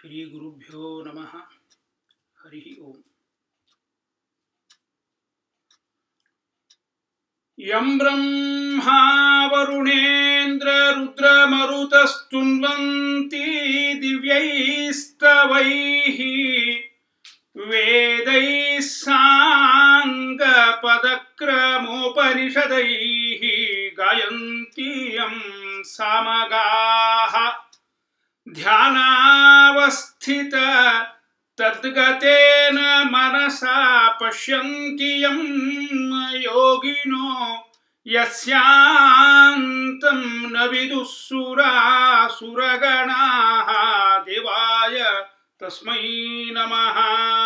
ಶ್ರೀಗುರುಭ್ಯೋ ನಮಃ ಹರಿ ಓಂ ಯಂ ಬ್ರಹ್ಮಾ ವರುಣೇಂದ್ರ ರುದ್ರಮರುತಸ್ತುನ್ವಂತಿ ದಿವ್ಯೈಸ್ತವೈಃ ವೇದೈः साङ्गपदक्रमोपनिषदैः गायन्ति यं सामगाः ध्यानावस्थित तद्गतेन मनसा पश्यन्ति यं योगिनो यस्यान्तं न विदुः सुरासुरगणाः देवाय तस्मै नमः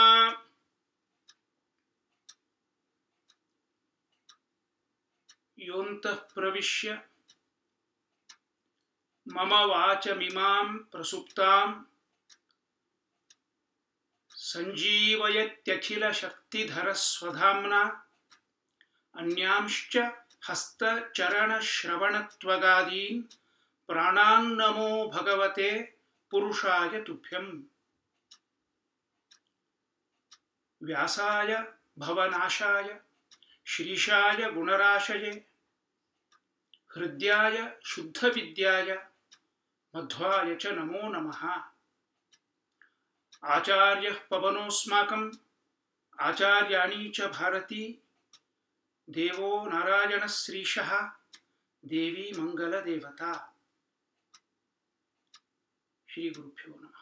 योऽन्तः प्रविश्य मम वाचमिमां प्रसुप्तां सञ्जीवयत्यखिलशक्तिधरस्वधाम्ना अन्यांश्च हस्तचरणश्रवणत्वगादीन् प्राणान्नमो भगवते पुरुषाय तुभ्यम् व्यासाय भवनाशाय श्रीशाय गुणराशये हृद्याय शुद्धविद्याय मध्वाय च नमो नमः आचार्यः पवनोऽस्माकम् आचार्याणी च भारती देवो नारायणः श्रीशः देवी मङ्गलदेवता ಶ್ರೀಗುರುಭ್ಯೋ ನಮಃ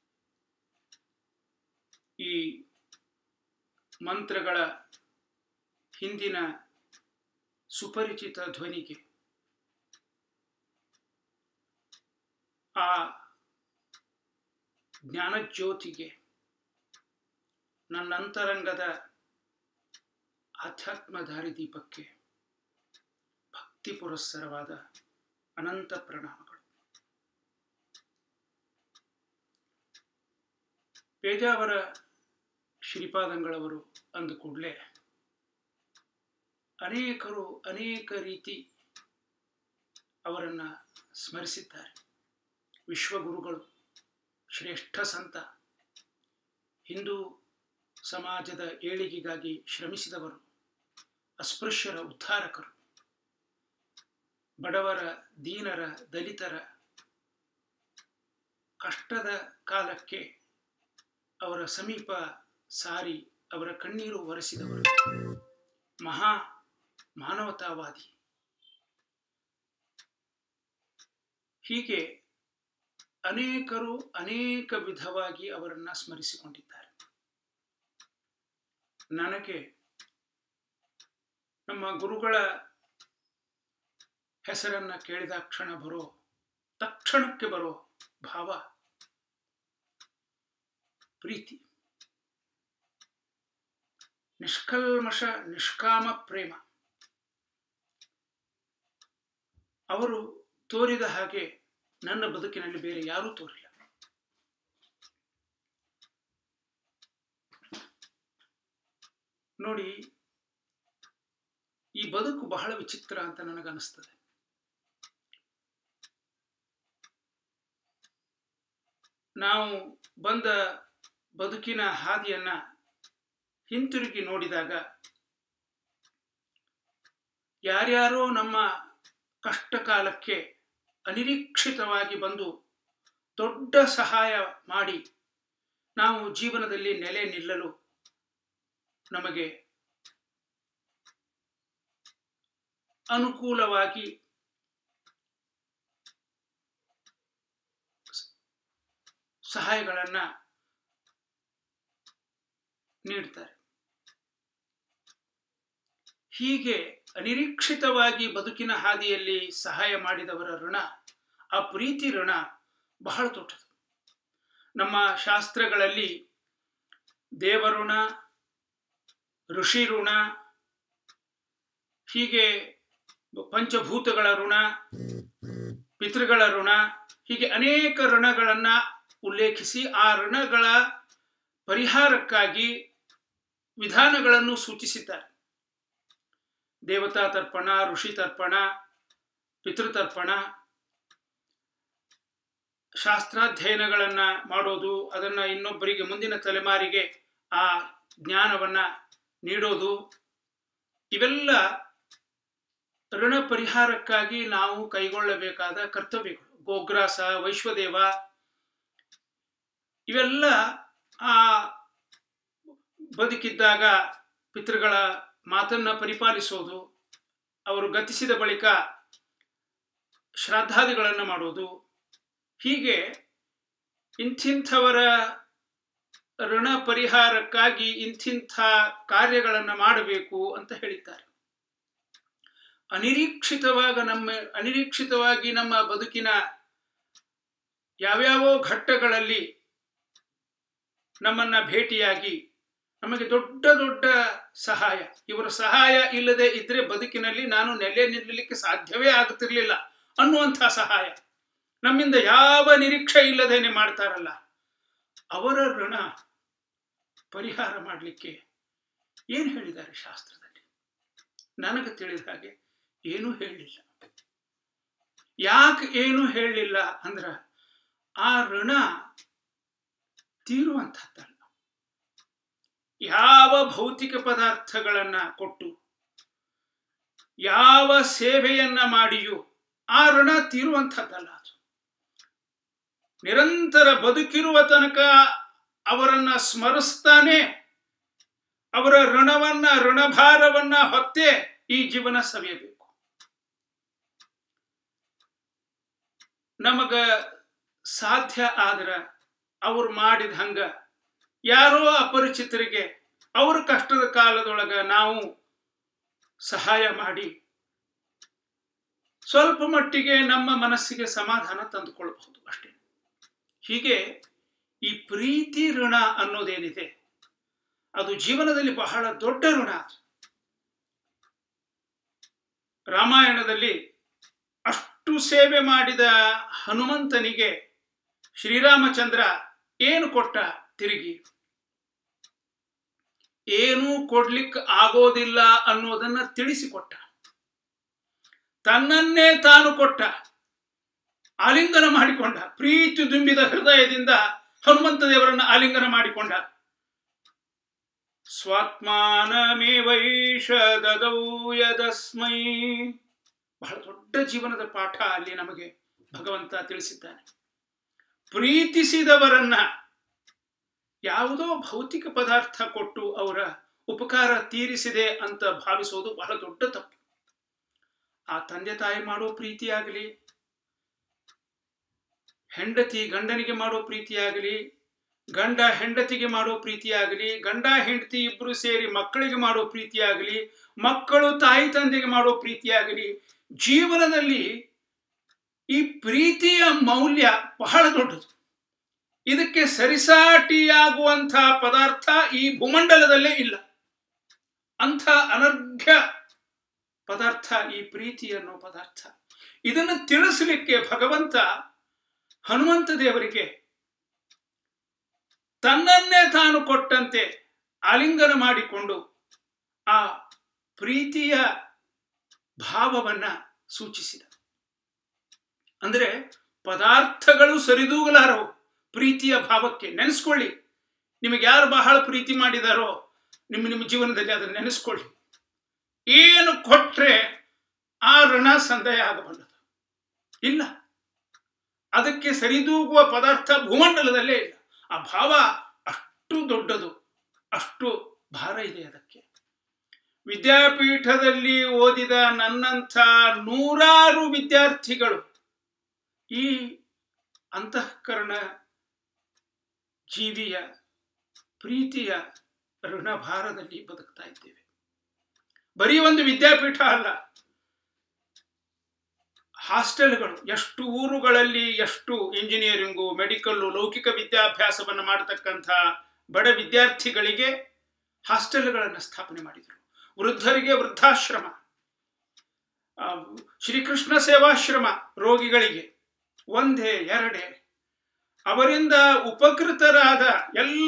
ಈ ಮಂತ್ರಗಳ ಹಿಂದಿನ ಸುಪರಿಚಿತ ಧ್ವನಿಗೆ ಆ ಜ್ಞಾನಜ್ಯೋತಿಗೆ ನನ್ನಂತರಂಗದ ಆಧ್ಯಾತ್ಮ ದಾರಿದೀಪಕ್ಕೆ ಭಕ್ತಿ ಪುರಸ್ಸರವಾದ ಅನಂತ ಪ್ರಣಾಮಗಳು ಪೇಜಾವರ ಶ್ರೀಪಾದಂಗಳವರು ಅಂದ ಕೂಡಲೇ ಅನೇಕರು ಅನೇಕ ರೀತಿ ಅವರನ್ನು ಸ್ಮರಿಸಿದ್ದಾರೆ ವಿಶ್ವಗುರುಗಳು ಶ್ರೇಷ್ಠ ಸಂತ ಹಿಂದೂ ಸಮಾಜದ ಏಳಿಗೆಗಾಗಿ ಶ್ರಮಿಸಿದವರು ಅಸ್ಪೃಶ್ಯರ ಉದ್ಧಾರಕರು ಬಡವರ ದೀನರ ದಲಿತರ ಕಷ್ಟದ ಕಾಲಕ್ಕೆ ಅವರ ಸಮೀಪ ಸಾರಿ ಅವರ ಕಣ್ಣೀರು ಒರೆಸಿದವರು ಮಹಾ ಮಾನವತಾವಾದಿ ಹೀಗೆ ಅನೇಕರು ಅನೇಕ ವಿಧವಾಗಿ ಅವರನ್ನು ಸ್ಮರಿಸಿಕೊಂಡಿದ್ದಾರೆ ನನಗೆ ನಮ್ಮ ಗುರುಗಳ ಹೆಸರನ್ನ ಕೇಳಿದ ಕ್ಷಣ ಬರೋ ತಕ್ಷಣಕ್ಕೆ ಬರೋ ಭಾವ ಪ್ರೀತಿ ನಿಷ್ಕಲ್ಮಶ ನಿಷ್ಕಾಮ ಪ್ರೇಮ ಅವರು ತೋರಿದ ಹಾಗೆ ನನ್ನ ಬದುಕಿನಲ್ಲಿ ಬೇರೆ ಯಾರೂ ತೋರಿಲ್ಲ ನೋಡಿ ಈ ಬದುಕು ಬಹಳ ವಿಚಿತ್ರ ಅಂತ ನನಗನ್ನಿಸ್ತದೆ ನಾವು ಬಂದ ಬದುಕಿನ ಹಾದಿಯನ್ನ ಹಿಂತಿರುಗಿ ನೋಡಿದಾಗ ಯಾರ್ಯಾರೋ ನಮ್ಮ ಕಷ್ಟ ಕಾಲಕ್ಕೆ ಅನಿರೀಕ್ಷಿತವಾಗಿ ಬಂದು ದೊಡ್ಡ ಸಹಾಯ ಮಾಡಿ ನಾವು ಜೀವನದಲ್ಲಿ ನೆಲೆ ನಿಲ್ಲಲು ನಮಗೆ ಅನುಕೂಲವಾಗಿ ಸಹಾಯಗಳನ್ನು ನೀಡ್ತಾರೆ ಹೀಗೆ ಅನಿರೀಕ್ಷಿತವಾಗಿ ಬದುಕಿನ ಹಾದಿಯಲ್ಲಿ ಸಹಾಯ ಮಾಡಿದವರ ಋಣ ಆ ಪ್ರೀತಿ ಋಣ ಬಹಳ ದೊಡ್ಡದು ನಮ್ಮ ಶಾಸ್ತ್ರಗಳಲ್ಲಿ ದೇವಋಣ ಋಷಿ ಋಣ ಹೀಗೆ ಪಂಚಭೂತಗಳ ಋಣ ಪಿತೃಗಳ ಋಣ ಹೀಗೆ ಅನೇಕ ಋಣಗಳನ್ನು ಉಲ್ಲೇಖಿಸಿ ಆ ಋಣಗಳ ಪರಿಹಾರಕ್ಕಾಗಿ ವಿಧಾನಗಳನ್ನು ಸೂಚಿಸಿದ್ದಾರೆ ದೇವತಾ ತರ್ಪಣ ಋಷಿ ತರ್ಪಣ ಪಿತೃತರ್ಪಣ ಶಾಸ್ತ್ರಾಧ್ಯಯನಗಳನ್ನು ಮಾಡೋದು ಅದನ್ನು ಇನ್ನೊಬ್ಬರಿಗೆ ಮುಂದಿನ ತಲೆಮಾರಿಗೆ ಆ ಜ್ಞಾನವನ್ನು ನೀಡೋದು ಇವೆಲ್ಲ ಋಣ ಪರಿಹಾರಕ್ಕಾಗಿ ನಾವು ಕೈಗೊಳ್ಳಬೇಕಾದ ಕರ್ತವ್ಯಗಳು ಗೋಗ್ರಾಸ ವೈಶ್ವದೇವ ಇವೆಲ್ಲ ಆ ಬದುಕಿದ್ದಾಗ ಪಿತೃಗಳ ಮಾತನ್ನ ಪರಿಪಾಲಿಸೋದು ಅವರು ಗತಿಸಿದ ಬಳಿಕ ಶ್ರಾದ್ದಾದಿಗಳನ್ನು ಮಾಡೋದು ಹೀಗೆ ಇಂಥಿಂಥವರ ಋಣ ಪರಿಹಾರಕ್ಕಾಗಿ ಇಂಥಿಂಥ ಕಾರ್ಯಗಳನ್ನು ಮಾಡಬೇಕು ಅಂತ ಹೇಳಿದ್ದಾರೆ ಅನಿರೀಕ್ಷಿತವಾಗ ನಮ್ಮ ಅನಿರೀಕ್ಷಿತವಾಗಿ ನಮ್ಮ ಬದುಕಿನ ಯಾವ್ಯಾವೋ ಘಟ್ಟಗಳಲ್ಲಿ ನಮ್ಮನ್ನ ಭೇಟಿಯಾಗಿ ನಮಗೆ ದೊಡ್ಡ ದೊಡ್ಡ ಸಹಾಯ ಇವರ ಸಹಾಯ ಇಲ್ಲದೆ ಇದ್ರೆ ಬದುಕಿನಲ್ಲಿ ನಾನು ನೆಲೆ ನಿಲ್ಲಲಿಕ್ಕೆ ಸಾಧ್ಯವೇ ಆಗುತ್ತಿರಲಿಲ್ಲ ಅನ್ನುವಂಥ ಸಹಾಯ ನಮ್ಮಿಂದ ಯಾವ ನಿರೀಕ್ಷೆ ಇಲ್ಲದೇನೆ ಮಾಡ್ತಾರಲ್ಲ ಅವರ ಋಣ ಪರಿಹಾರ ಮಾಡಲಿಕ್ಕೆ ಏನು ಹೇಳಿದ್ದಾರೆ ಶಾಸ್ತ್ರದಲ್ಲಿ ನನಗೆ ತಿಳಿದ ಹಾಗೆ ಏನೂ ಹೇಳಲಿಲ್ಲ ಯಾಕೆ ಏನು ಹೇಳಲಿಲ್ಲ ಅಂದ್ರ ಆ ಋಣ ತೀರುವಂಥದ್ದಲ್ಲ ಯಾವ ಭೌತಿಕ ಪದಾರ್ಥಗಳನ್ನ ಕೊಟ್ಟು ಯಾವ ಸೇವೆಯನ್ನ ಮಾಡಿಯೂ ಆ ಋಣ ತೀರುವಂಥದ್ದಲ್ಲ ಅದು ನಿರಂತರ ಬದುಕಿರುವ ತನಕ ಅವರನ್ನ ಸ್ಮರಿಸ್ತಾನೆ ಅವರ ಋಣವನ್ನ ಋಣಭಾರವನ್ನ ಹೊತ್ತೇ ಈ ಜೀವನ ಸವಿಯಬೇಕು ನಮಗ ಸಾಧ್ಯ ಆದ್ರ ಅವ್ರು ಮಾಡಿದ ಹಂಗ ಯಾರೋ ಅಪರಿಚಿತರಿಗೆ ಅವ್ರ ಕಷ್ಟದ ಕಾಲದೊಳಗ ನಾವು ಸಹಾಯ ಮಾಡಿ ಸ್ವಲ್ಪ ಮಟ್ಟಿಗೆ ನಮ್ಮ ಮನಸ್ಸಿಗೆ ಸಮಾಧಾನ ತಂದುಕೊಳ್ಬಹುದು ಅಷ್ಟೇ ಹೀಗೆ ಈ ಪ್ರೀತಿ ಋಣ ಅನ್ನೋದೇನಿದೆ ಅದು ಜೀವನದಲ್ಲಿ ಬಹಳ ದೊಡ್ಡ ಋಣ ಅದು ರಾಮಾಯಣದಲ್ಲಿ ಅಷ್ಟು ಸೇವೆ ಮಾಡಿದ ಹನುಮಂತನಿಗೆ ಶ್ರೀರಾಮಚಂದ್ರ ಏನು ಕೊಟ್ಟ ತಿರುಗಿ ಏನೂ ಕೊಡ್ಲಿಕ್ಕೆ ಆಗೋದಿಲ್ಲ ಅನ್ನೋದನ್ನ ತಿಳಿಸಿಕೊಟ್ಟ ತನ್ನನ್ನೇ ತಾನು ಕೊಟ್ಟ ಆಲಿಂಗನ ಮಾಡಿಕೊಂಡ ಪ್ರೀತಿ ದುಂಬಿದ ಹೃದಯದಿಂದ ಹನುಮಂತ ದೇವರನ್ನ ಆಲಿಂಗನ ಮಾಡಿಕೊಂಡ ಸ್ವಾತ್ಮಾನಮೇವೈಷ ದದೌ ಯದಸ್ಮೈ ಬಹಳ ದೊಡ್ಡ ಜೀವನದ ಪಾಠ ಅಲ್ಲಿ ನಮಗೆ ಭಗವಂತ ತಿಳಿಸಿದ್ದಾನೆ ಪ್ರೀತಿಸಿದವರನ್ನ ಯಾವುದೋ ಭೌತಿಕ ಪದಾರ್ಥ ಕೊಟ್ಟು ಅವರ ಉಪಕಾರ ತೀರಿಸಿದೆ ಅಂತ ಭಾವಿಸೋದು ಬಹಳ ದೊಡ್ಡ ತಪ್ಪು ಆ ತಂದೆ ತಾಯಿ ಮಾಡೋ ಪ್ರೀತಿಯಾಗಲಿ ಹೆಂಡತಿ ಗಂಡನಿಗೆ ಮಾಡೋ ಪ್ರೀತಿಯಾಗಲಿ ಗಂಡ ಹೆಂಡತಿಗೆ ಮಾಡೋ ಪ್ರೀತಿಯಾಗಲಿ ಗಂಡ ಹೆಂಡತಿ ಇಬ್ರು ಸೇರಿ ಮಕ್ಕಳಿಗೆ ಮಾಡೋ ಪ್ರೀತಿಯಾಗಲಿ ಮಕ್ಕಳು ತಾಯಿ ತಂದೆಗೆ ಮಾಡೋ ಪ್ರೀತಿಯಾಗಲಿ ಜೀವನದಲ್ಲಿ ಈ ಪ್ರೀತಿಯ ಮೌಲ್ಯ ಬಹಳ ದೊಡ್ಡದು ಇದಕ್ಕೆ ಸರಿಸಾಟಿಯಾಗುವಂಥ ಪದಾರ್ಥ ಈ ಭೂಮಂಡಲದಲ್ಲೇ ಇಲ್ಲ ಅಂಥ ಅನರ್ಘ್ಯ ಪದಾರ್ಥ ಈ ಪ್ರೀತಿ ಅನ್ನೋ ಪದಾರ್ಥ ಇದನ್ನು ತಿಳಿಸಲಿಕ್ಕೆ ಭಗವಂತ ಹನುಮಂತ ದೇವರಿಗೆ ತನ್ನನ್ನೇ ತಾನು ಕೊಟ್ಟಂತೆ ಆಲಿಂಗನ ಮಾಡಿಕೊಂಡು ಆ ಪ್ರೀತಿಯ ಭಾವವನ್ನ ಸೂಚಿಸಿದ ಅಂದ್ರೆ ಪದಾರ್ಥಗಳು ಸರಿದೂಗಲಾರವು ಪ್ರೀತಿಯ ಭಾವಕ್ಕೆ ನೆನೆಸ್ಕೊಳ್ಳಿ ನಿಮಗೆ ಯಾರು ಬಹಳ ಪ್ರೀತಿ ಮಾಡಿದಾರೋ ನಿಮ್ಮ ನಿಮ್ಮ ಜೀವನದಲ್ಲಿ ಅದನ್ನು ನೆನೆಸ್ಕೊಳ್ಳಿ ಏನು ಕೊಟ್ರೆ ಆ ಋಣ ಸಂದಯ ಆಗಬಲ್ಲದು ಇಲ್ಲ ಅದಕ್ಕೆ ಸರಿದೂಗುವ ಪದಾರ್ಥ ಭೂಮಂಡಲದಲ್ಲೇ ಇಲ್ಲ ಆ ಭಾವ ಅಷ್ಟು ದೊಡ್ಡದು ಅಷ್ಟು ಭಾರ ಇದೆ ಅದಕ್ಕೆ ವಿದ್ಯಾಪೀಠದಲ್ಲಿ ಓದಿದ ನನ್ನಂಥ ನೂರಾರು ವಿದ್ಯಾರ್ಥಿಗಳು ಈ ಅಂತಃಕರಣ ಜೀವಿಯ ಪ್ರೀತಿಯ ಋಣಭಾರದಲ್ಲಿ ಬದುಕ್ತಾ ಇದ್ದೇವೆ ಬರೀ ಒಂದು ವಿದ್ಯಾಪೀಠ ಅಲ್ಲ ಹಾಸ್ಟೆಲ್ಗಳು ಎಷ್ಟು ಊರುಗಳಲ್ಲಿ ಎಷ್ಟು ಇಂಜಿನಿಯರಿಂಗು ಮೆಡಿಕಲ್ಲು ಲೌಕಿಕ ವಿದ್ಯಾಭ್ಯಾಸವನ್ನು ಮಾಡತಕ್ಕಂಥ ಬಡ ವಿದ್ಯಾರ್ಥಿಗಳಿಗೆ ಹಾಸ್ಟೆಲ್ಗಳನ್ನು ಸ್ಥಾಪನೆ ಮಾಡಿದರು ವೃದ್ಧರಿಗೆ ವೃದ್ಧಾಶ್ರಮ ಆ, ಶ್ರೀಕೃಷ್ಣ ಸೇವಾಶ್ರಮ ರೋಗಿಗಳಿಗೆ ಒಂದೇ ಎರಡೇ ಅವರಿಂದ ಉಪಕೃತರಾದ ಎಲ್ಲ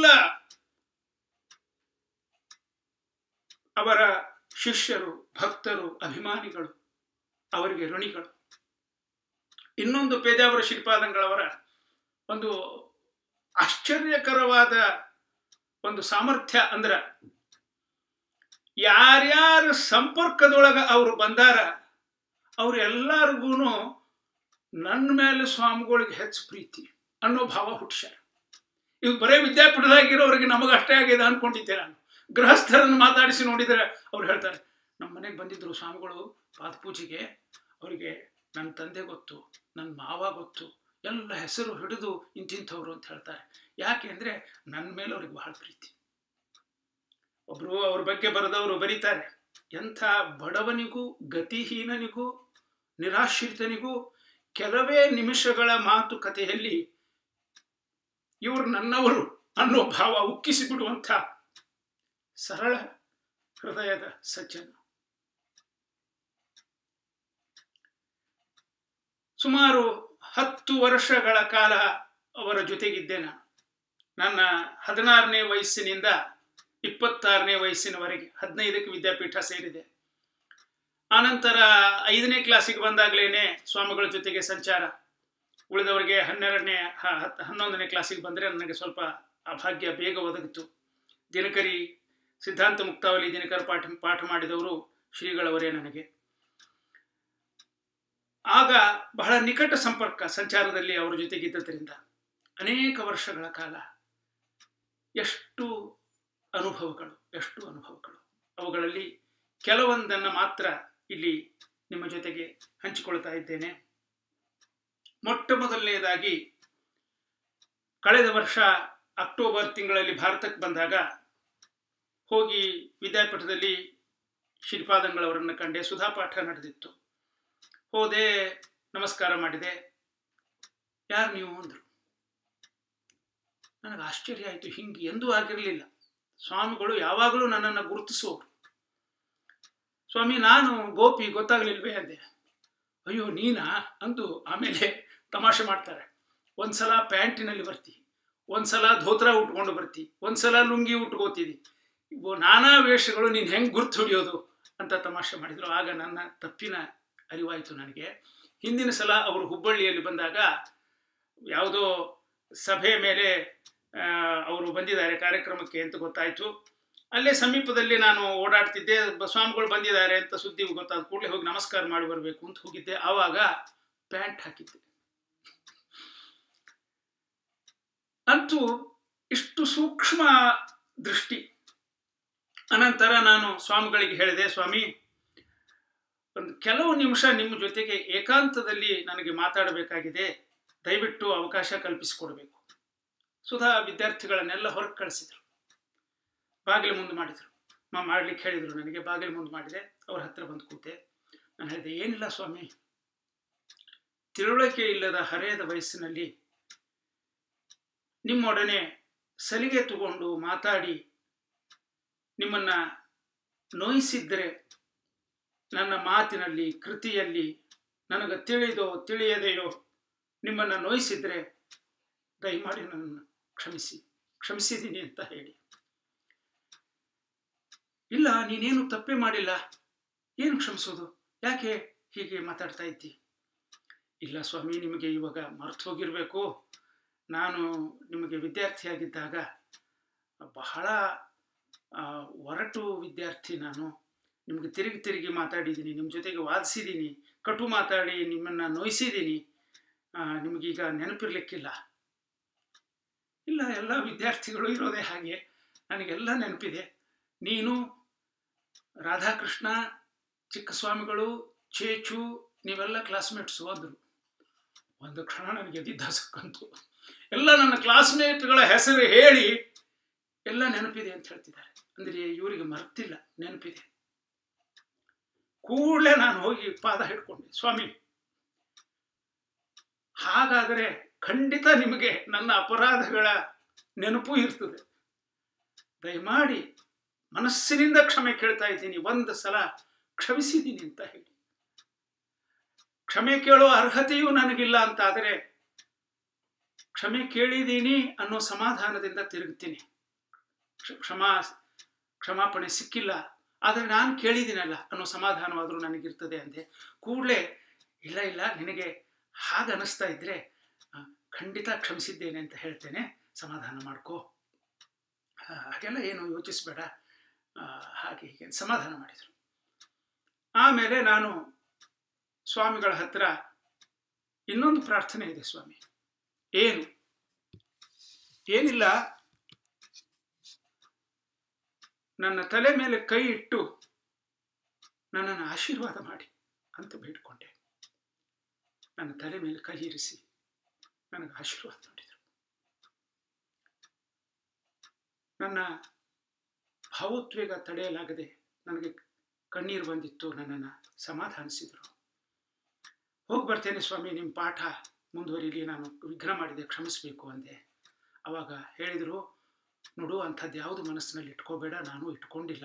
ಅವರ ಶಿಷ್ಯರು ಭಕ್ತರು ಅಭಿಮಾನಿಗಳು ಅವರಿಗೆ ಋಣಿಗಳು ಇನ್ನೊಂದು ಪೇಜಾವರ ಶ್ರೀಪಾದಂಗಳವರ ಒಂದು ಆಶ್ಚರ್ಯಕರವಾದ ಒಂದು ಸಾಮರ್ಥ್ಯ ಅಂದ್ರ ಯಾರ್ಯಾರ ಸಂಪರ್ಕದೊಳಗ ಅವರು ಬಂದಾರ ಅವ್ರು ಎಲ್ಲರಿಗೂ ನನ್ನ ಮೇಲೆ ಸ್ವಾಮಿಗಳಿಗೆ ಹೆಚ್ಚು ಪ್ರೀತಿ ಅನ್ನೋ ಭಾವ ಹುಟ್ಸ್ಯಾರ ಇವ್ ಬರೇ ವಿದ್ಯಾಪೀಠದಾಗಿರೋರಿಗೆ ನಮಗೆ ಅಷ್ಟೇ ಆಗಿದೆ ಅನ್ಕೊಂಡಿದ್ದೆ ನಾನು ಗೃಹಸ್ಥರನ್ನು ಮಾತಾಡಿಸಿ ನೋಡಿದರೆ ಅವ್ರು ಹೇಳ್ತಾರೆ ನಮ್ಮ ಮನೆಗೆ ಬಂದಿದ್ರು ಸ್ವಾಮಿಗಳು ಪಾದಪೂಜೆಗೆ ಅವರಿಗೆ ನನ್ನ ತಂದೆ ಗೊತ್ತು ನನ್ನ ಮಾವ ಗೊತ್ತು ಎಲ್ಲ ಹೆಸರು ಹಿಡಿದು ಇಂತಿಂಥವ್ರು ಅಂತ ಹೇಳ್ತಾರೆ ಯಾಕೆ ಅಂದರೆ ನನ್ನ ಮೇಲೆ ಅವ್ರಿಗೆ ಬಹಳ ಪ್ರೀತಿ ಒಬ್ರು ಅವ್ರ ಬಗ್ಗೆ ಬರೆದವರು ಬರೀತಾರೆ ಎಂಥ ಬಡವನಿಗೂ ಗತಿಹೀನನಿಗೂ ನಿರಾಶ್ರಿತನಿಗೂ ಕೆಲವೇ ನಿಮಿಷಗಳ ಮಾತುಕತೆಯಲ್ಲಿ ಇವರು ನನ್ನವರು ಅನ್ನೋ ಭಾವ ಉಕ್ಕಿಸಿ ಬಿಡುವಂಥ ಸರಳ ಹೃದಯದ ಸಜ್ಜನ ಸುಮಾರು ಹತ್ತು ವರ್ಷಗಳ ಕಾಲ ಅವರ ಜೊತೆಗಿದ್ದೆ ನಾನು ನನ್ನ ಹದಿನಾರನೇ ವಯಸ್ಸಿನಿಂದ ಇಪ್ಪತ್ತಾರನೇ ವಯಸ್ಸಿನವರೆಗೆ ಹದಿನೈದಕ್ಕೆ ವಿದ್ಯಾಪೀಠ ಸೇರಿದೆ ಆನಂತರ ಐದನೇ ಕ್ಲಾಸಿಗೆ ಬಂದಾಗಲೇ ಸ್ವಾಮಿಗಳ ಜೊತೆಗೆ ಸಂಚಾರ ಉಳಿದವರಿಗೆ ಹನ್ನೆರಡನೇ ಹನ್ನೊಂದನೇ ಕ್ಲಾಸಿಗೆ ಬಂದರೆ ನನಗೆ ಸ್ವಲ್ಪ ಅಭಾಗ್ಯ ಬೇಗ ಒದಗಿತು ದಿನಕರಿ ಸಿದ್ಧಾಂತ ಮುಕ್ತಾವಲಿ ದಿನಕರ ಪಾಠ ಪಾಠ ಮಾಡಿದವರು ಶ್ರೀಗಳವರೇ ನನಗೆ ಆಗ ಬಹಳ ನಿಕಟ ಸಂಪರ್ಕ ಸಂಚಾರದಲ್ಲಿ ಅವರ ಜೊತೆಗಿದ್ದರಿಂದ ಅನೇಕ ವರ್ಷಗಳ ಕಾಲ ಎಷ್ಟು ಅನುಭವಗಳು ಎಷ್ಟು ಅನುಭವಗಳು ಅವುಗಳಲ್ಲಿ ಕೆಲವೊಂದನ್ನು ಮಾತ್ರ ಇಲ್ಲಿ ನಿಮ್ಮ ಜೊತೆಗೆ ಹಂಚಿಕೊಳ್ತಾ ಇದ್ದೇನೆ ಮೊಟ್ಟ ಮೊದಲನೆಯದಾಗಿ ಕಳೆದ ವರ್ಷ ಅಕ್ಟೋಬರ್ ತಿಂಗಳಲ್ಲಿ ಭಾರತಕ್ಕೆ ಬಂದಾಗ ಹೋಗಿ ವಿದ್ಯಾಪೀಠದಲ್ಲಿ ಶ್ರೀಪಾದಂಗಳವರನ್ನು ಕಂಡೆ ಸುಧಾಪಾಠ ನಡೆದಿತ್ತು ಹೋದೆ ನಮಸ್ಕಾರ ಮಾಡಿದೆ ಯಾರು ನೀವು ಅಂದರು ನನಗೆ ಆಶ್ಚರ್ಯ ಆಯಿತು ಹಿಂಗೆ ಎಂದೂ ಆಗಿರಲಿಲ್ಲ ಸ್ವಾಮಿಗಳು ಯಾವಾಗಲೂ ನನ್ನನ್ನು ಗುರುತಿಸುವವರು ಸ್ವಾಮಿ ನಾನು ಗೋಪಿ ಗೊತ್ತಾಗಲಿಲ್ವೇ ಅಂದೆ ಅಯ್ಯೋ ನೀನಾ ಅಂದು ಆಮೇಲೆ ತಮಾಷೆ ಮಾಡ್ತಾರೆ ಒಂದ್ಸಲ ಪ್ಯಾಂಟಿನಲ್ಲಿ ಬರ್ತಿ ಒಂದ್ಸಲ ಧೋತ್ರ ಉಟ್ಕೊಂಡು ಬರ್ತಿ ಒಂದ್ಸಲ ಲುಂಗಿ ಉಟ್ಕೋತಿದಿ ಇವು ನಾನಾ ವೇಷಗಳು ನೀನು ಹೆಂಗೆ ಗುರ್ತು ಹಿಡಿಯೋದು ಅಂತ ತಮಾಷೆ ಮಾಡಿದರು ಆಗ ನನ್ನ ತಪ್ಪಿನ ಅರಿವಾಯಿತು ನನಗೆ ಹಿಂದಿನ ಸಲ ಅವರು ಹುಬ್ಬಳ್ಳಿಯಲ್ಲಿ ಬಂದಾಗ ಯಾವುದೋ ಸಭೆ ಮೇಲೆ ಅವರು ಬಂದಿದ್ದಾರೆ ಕಾರ್ಯಕ್ರಮಕ್ಕೆ ಅಂತ ಗೊತ್ತಾಯಿತು ಅಲ್ಲೇ ಸಮೀಪದಲ್ಲಿ ನಾನು ಓಡಾಡ್ತಿದ್ದೆ ಸ್ವಾಮಿಗಳು ಬಂದಿದ್ದಾರೆ ಅಂತ ಸುದ್ದಿ ಗೊತ್ತಾದ ಕೂಡಲೇ ಹೋಗಿ ನಮಸ್ಕಾರ ಮಾಡಿ ಬರಬೇಕು ಅಂತ ಹೋಗಿದ್ದೆ ಆವಾಗ ಪ್ಯಾಂಟ್ ಹಾಕಿದ್ದೆ ಅಂತೂ ಇಷ್ಟು ಸೂಕ್ಷ್ಮ ದೃಷ್ಟಿ ಅನಂತರ ನಾನು ಸ್ವಾಮಿಗಳಿಗೆ ಹೇಳಿದೆ ಸ್ವಾಮಿ ಒಂದು ಕೆಲವು ನಿಮಿಷ ನಿಮ್ಮ ಜೊತೆಗೆ ಏಕಾಂತದಲ್ಲಿ ನನಗೆ ಮಾತಾಡಬೇಕಾಗಿದೆ ದಯವಿಟ್ಟು ಅವಕಾಶ ಕಲ್ಪಿಸಿಕೊಡ್ಬೇಕು ಸುಧಾ ವಿದ್ಯಾರ್ಥಿಗಳನ್ನೆಲ್ಲ ಹೊರಗೆ ಕಳಿಸಿದ್ರು ಬಾಗಿಲು ಮುಂದೆ ಮಾಡಿದರು ಮಾ ಮಾಡ್ಲಿಕ್ಕೆ ಹೇಳಿದರು ನನಗೆ ಬಾಗಿಲು ಮುಂದೆ ಮಾಡಿದೆ ಅವ್ರ ಹತ್ರ ಬಂದು ಕೂತೆ ನಾನು ಹೇಳಿದೆ ಏನಿಲ್ಲ ಸ್ವಾಮಿ ತಿಳುವಳಿಕೆ ಇಲ್ಲದ ಹರೆಯದ ವಯಸ್ಸಿನಲ್ಲಿ ನಿಮ್ಮೊಡನೆ ಸಲಿಗೆ ತಗೊಂಡು ಮಾತಾಡಿ ನಿಮ್ಮನ್ನ ನೋಯಿಸಿದ್ದರೆ ನನ್ನ ಮಾತಿನಲ್ಲಿ ಕೃತಿಯಲ್ಲಿ ನನಗೆ ತಿಳಿದೋ ತಿಳಿಯದೆಯೋ ನಿಮ್ಮನ್ನು ನೋಯಿಸಿದ್ರೆ ದಯಮಾಡಿ ನನ್ನನ್ನು ಕ್ಷಮಿಸಿ ಕ್ಷಮಿಸಿದ್ದೀನಿ ಅಂತ ಹೇಳಿ ಇಲ್ಲ ನೀನೇನು ತಪ್ಪೇ ಮಾಡಿಲ್ಲ ಏನು ಕ್ಷಮಿಸೋದು ಯಾಕೆ ಹೀಗೆ ಮಾತಾಡ್ತಾ ಇದ್ದಿ ಇಲ್ಲ ಸ್ವಾಮಿ ನಿಮಗೆ ಇವಾಗ ಮರ್ತು ಹೋಗಿರಬೇಕು ನಾನು ನಿಮಗೆ ವಿದ್ಯಾರ್ಥಿಯಾಗಿದ್ದಾಗ ಬಹಳ ಒರಟು ವಿದ್ಯಾರ್ಥಿ ನಾನು ನಿಮಗೆ ತಿರುಗಿ ತಿರುಗಿ ಮಾತಾಡಿದ್ದೀನಿ ನಿಮ್ಮ ಜೊತೆಗೆ ವಾದಿಸಿದ್ದೀನಿ ಕಟು ಮಾತಾಡಿ ನಿಮ್ಮನ್ನು ನೋಯಿಸಿದ್ದೀನಿ ನಿಮಗೀಗ ನೆನಪಿರ್ಲಿಕ್ಕಿಲ್ಲ ಇಲ್ಲ ಎಲ್ಲ ವಿದ್ಯಾರ್ಥಿಗಳು ಇರೋದೇ ಹಾಗೆ ನನಗೆಲ್ಲ ನೆನಪಿದೆ ನೀನು ರಾಧಾಕೃಷ್ಣ ಚಿಕ್ಕಸ್ವಾಮಿಗಳು ಚೇಚು ನೀವೆಲ್ಲ ಕ್ಲಾಸ್ಮೇಟ್ಸು ಅಂದರು ಒಂದು ಕ್ಷಣ ನನಗೆ ಎದ್ದಿದ್ದಾಸಕ್ಕಂತು ಎಲ್ಲ ನನ್ನ ಕ್ಲಾಸ್ಮೇಟ್ಗಳ ಹೆಸರು ಹೇಳಿ ಎಲ್ಲ ನೆನಪಿದೆ ಅಂತ ಹೇಳ್ತಿದ್ದಾರೆ ಅಂದರೆ ಇವರಿಗೆ ಮರ್ತಿಲ್ಲ ನೆನಪಿದೆ ಕೂಡಲೇ ನಾನು ಹೋಗಿ ಪಾದ ಹಿಡ್ಕೊಂಡೆ ಸ್ವಾಮಿ ಹಾಗಾದರೆ ಖಂಡಿತ ನಿಮಗೆ ನನ್ನ ಅಪರಾಧಗಳ ನೆನಪು ಇರ್ತದೆ ದಯಮಾಡಿ ಮನಸ್ಸಿನಿಂದ ಕ್ಷಮೆ ಕೇಳ್ತಾ ಇದ್ದೀನಿ ಒಂದು ಸಲ ಕ್ಷಮಿಸಿದ್ದೀನಿ ಅಂತ ಹೇಳಿ ಕ್ಷಮೆ ಕೇಳೋ ಅರ್ಹತೆಯೂ ನನಗಿಲ್ಲ ಅಂತ ಆದರೆ ಕ್ಷಮೆ ಕೇಳಿದ್ದೀನಿ ಅನ್ನೋ ಸಮಾಧಾನದಿಂದ ತಿರುಗ್ತೀನಿ ಕ್ಷಮಾ ಕ್ಷಮಾಪಣೆ ಸಿಕ್ಕಿಲ್ಲ ಆದರೆ ನಾನು ಕೇಳಿದ್ದೀನಲ್ಲ ಅನ್ನೋ ಸಮಾಧಾನವಾದರೂ ನನಗಿರ್ತದೆ ಅಂದೆ ಕೂಡಲೇ ಇಲ್ಲ ಇಲ್ಲ ನಿನಗೆ ಹಾಗೆ ಅನ್ನಿಸ್ತಾ ಇದ್ರೆ ಖಂಡಿತ ಕ್ಷಮಿಸಿದ್ದೇನೆ ಅಂತ ಹೇಳ್ತೇನೆ ಸಮಾಧಾನ ಮಾಡ್ಕೋ ಆ, ಹಾಗೆಲ್ಲ ಏನು ಯೋಚಿಸಬೇಡ ಹಾಗೆ ಹೀಗೆ ಅಂತ ಸಮಾಧಾನ ಮಾಡಿದರು ಆಮೇಲೆ ನಾನು ಸ್ವಾಮಿಗಳ ಹತ್ರ ಇನ್ನೊಂದು ಪ್ರಾರ್ಥನೆ ಇದೆ ಸ್ವಾಮಿ ಏನು ಏನಿಲ್ಲ ನನ್ನ ತಲೆ ಮೇಲೆ ಕೈ ಇಟ್ಟು ನನ್ನನ್ನು ಆಶೀರ್ವಾದ ಮಾಡಿ ಅಂತ ಬೇಡಿಕೊಂಡೆ ನನ್ನ ತಲೆ ಮೇಲೆ ಕೈ ಇರಿಸಿ ನನಗೆ ಆಶೀರ್ವಾದ ಮಾಡಿದರು ನನ್ನ ಭಾವೋದ್ವೇಗ ತಡೆಯಲಾಗದೆ ನನಗೆ ಕಣ್ಣೀರು ಬಂದಿತ್ತು ನನ್ನನ್ನು ಸಮಾಧಾನಿಸಿದರು ಹೋಗಿ ಬರ್ತೇನೆ ಸ್ವಾಮಿ ನಿಮ್ಮ ಪಾಠ ಮುಂದುವರಿಲಿ ನಾನು ವಿಘ್ನ ಮಾಡಿದೆ ಕ್ಷಮಿಸಬೇಕು ಅಂದೆ ಅವಾಗ ಹೇಳಿದರು ನೋಡು ಅಂಥದ್ದು ಯಾವುದು ಮನಸ್ಸಿನಲ್ಲಿ ಇಟ್ಕೋಬೇಡ ನಾನು ಇಟ್ಕೊಂಡಿಲ್ಲ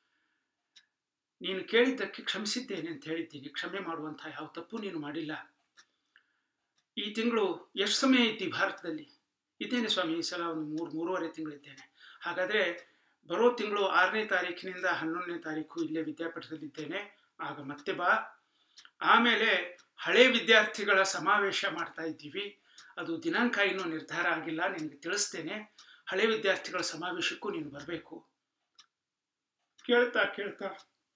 ನೀನು ಕೇಳಿದ್ದಕ್ಕೆ ಕ್ಷಮಿಸಿದ್ದೇನೆ ಅಂತ ಹೇಳಿದ್ದೀನಿ ಕ್ಷಮೆ ಮಾಡುವಂಥ ಯಾವ ತಪ್ಪು ನೀನು ಮಾಡಿಲ್ಲ ಈ ತಿಂಗಳು ಎಷ್ಟು ಸಮಯ ಇದ್ದಿ ಭಾರತದಲ್ಲಿ ಇದ್ದೇನೆ ಸ್ವಾಮಿ ಈ ಸಲ ಒಂದು ಮೂರು ಮೂರುವರೆ ತಿಂಗಳಿದ್ದೇನೆ ಹಾಗಾದರೆ ಬರೋ ತಿಂಗಳು ಆರನೇ ತಾರೀಕಿನಿಂದ ಹನ್ನೊಂದನೇ ತಾರೀಕು ಇಲ್ಲೇ ವಿದ್ಯಾಪೀಠದಲ್ಲಿದ್ದೇನೆ ಆಗ ಮತ್ತೆ ಬಾ ಆಮೇಲೆ ಹಳೆ ವಿದ್ಯಾರ್ಥಿಗಳ ಸಮಾವೇಶ ಮಾಡ್ತಾ ಇದ್ದೀವಿ ಅದು ದಿನಾಂಕ ಇನ್ನೂ ನಿರ್ಧಾರ ಆಗಿಲ್ಲ ನಿನಗೆ ತಿಳಿಸ್ತೇನೆ ಹಳೆ ವಿದ್ಯಾರ್ಥಿಗಳ ಸಮಾವೇಶಕ್ಕೂ ನೀನು ಬರಬೇಕು ಕೇಳ್ತಾ ಕೇಳ್ತಾ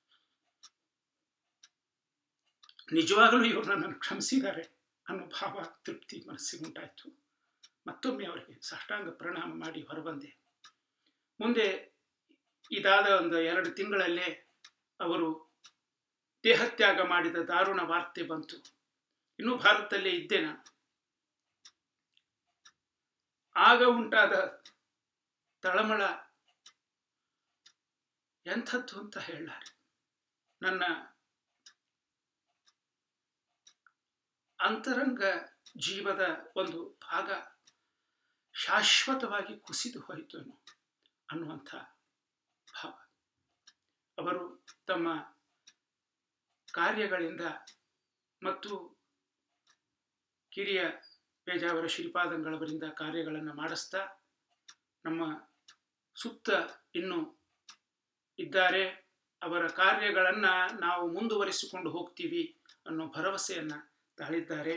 ನಿಜವಾಗಲೂ ಇವರು ನನ್ನನ್ನು ಕ್ಷಮಿಸಿದ್ದಾರೆ ಅನ್ನೋ ಭಾವ ತೃಪ್ತಿ ಮನಸ್ಸಿಗೆ ಉಂಟಾಯಿತು ಮತ್ತೊಮ್ಮೆ ಅವರಿಗೆ ಸಾಷ್ಟಾಂಗ ಪ್ರಣಾಮ ಮಾಡಿ ಹೊರಬಂದೆ ಮುಂದೆ ಇದಾದ ಒಂದು ಎರಡು ತಿಂಗಳಲ್ಲೇ ಅವರು ದೇಹತ್ಯಾಗ ಮಾಡಿದ ದಾರುಣ ವಾರ್ತೆ ಬಂತು ಇನ್ನೂ ಭಾರತದಲ್ಲೇ ಇದ್ದೆ ನಾನು ಆಗ ಉಂಟಾದ ತಳಮಳ ಎಂಥದ್ದು ಅಂತ ಹೇಳಲಾರೆ ನನ್ನ ಅಂತರಂಗ ಜೀವದ ಒಂದು ಭಾಗ ಶಾಶ್ವತವಾಗಿ ಕುಸಿದು ಹೋಯಿತು ಅನ್ನುವಂಥ ಭಾವ ಅವರು ತಮ್ಮ ಕಾರ್ಯಗಳಿಂದ ಮತ್ತು ಕಿರಿಯ ಪೇಜಾವರ ಶ್ರೀಪಾದಂಗಳವರಿಂದ ಕಾರ್ಯಗಳನ್ನು ಮಾಡಿಸ್ತಾ ನಮ್ಮ ಸುತ್ತ ಇನ್ನು ಇದ್ದಾರೆ ಅವರ ಕಾರ್ಯಗಳನ್ನು ನಾವು ಮುಂದುವರಿಸಿಕೊಂಡು ಹೋಗ್ತೀವಿ ಅನ್ನೋ ಭರವಸೆಯನ್ನು ತಾಳಿದ್ದಾರೆ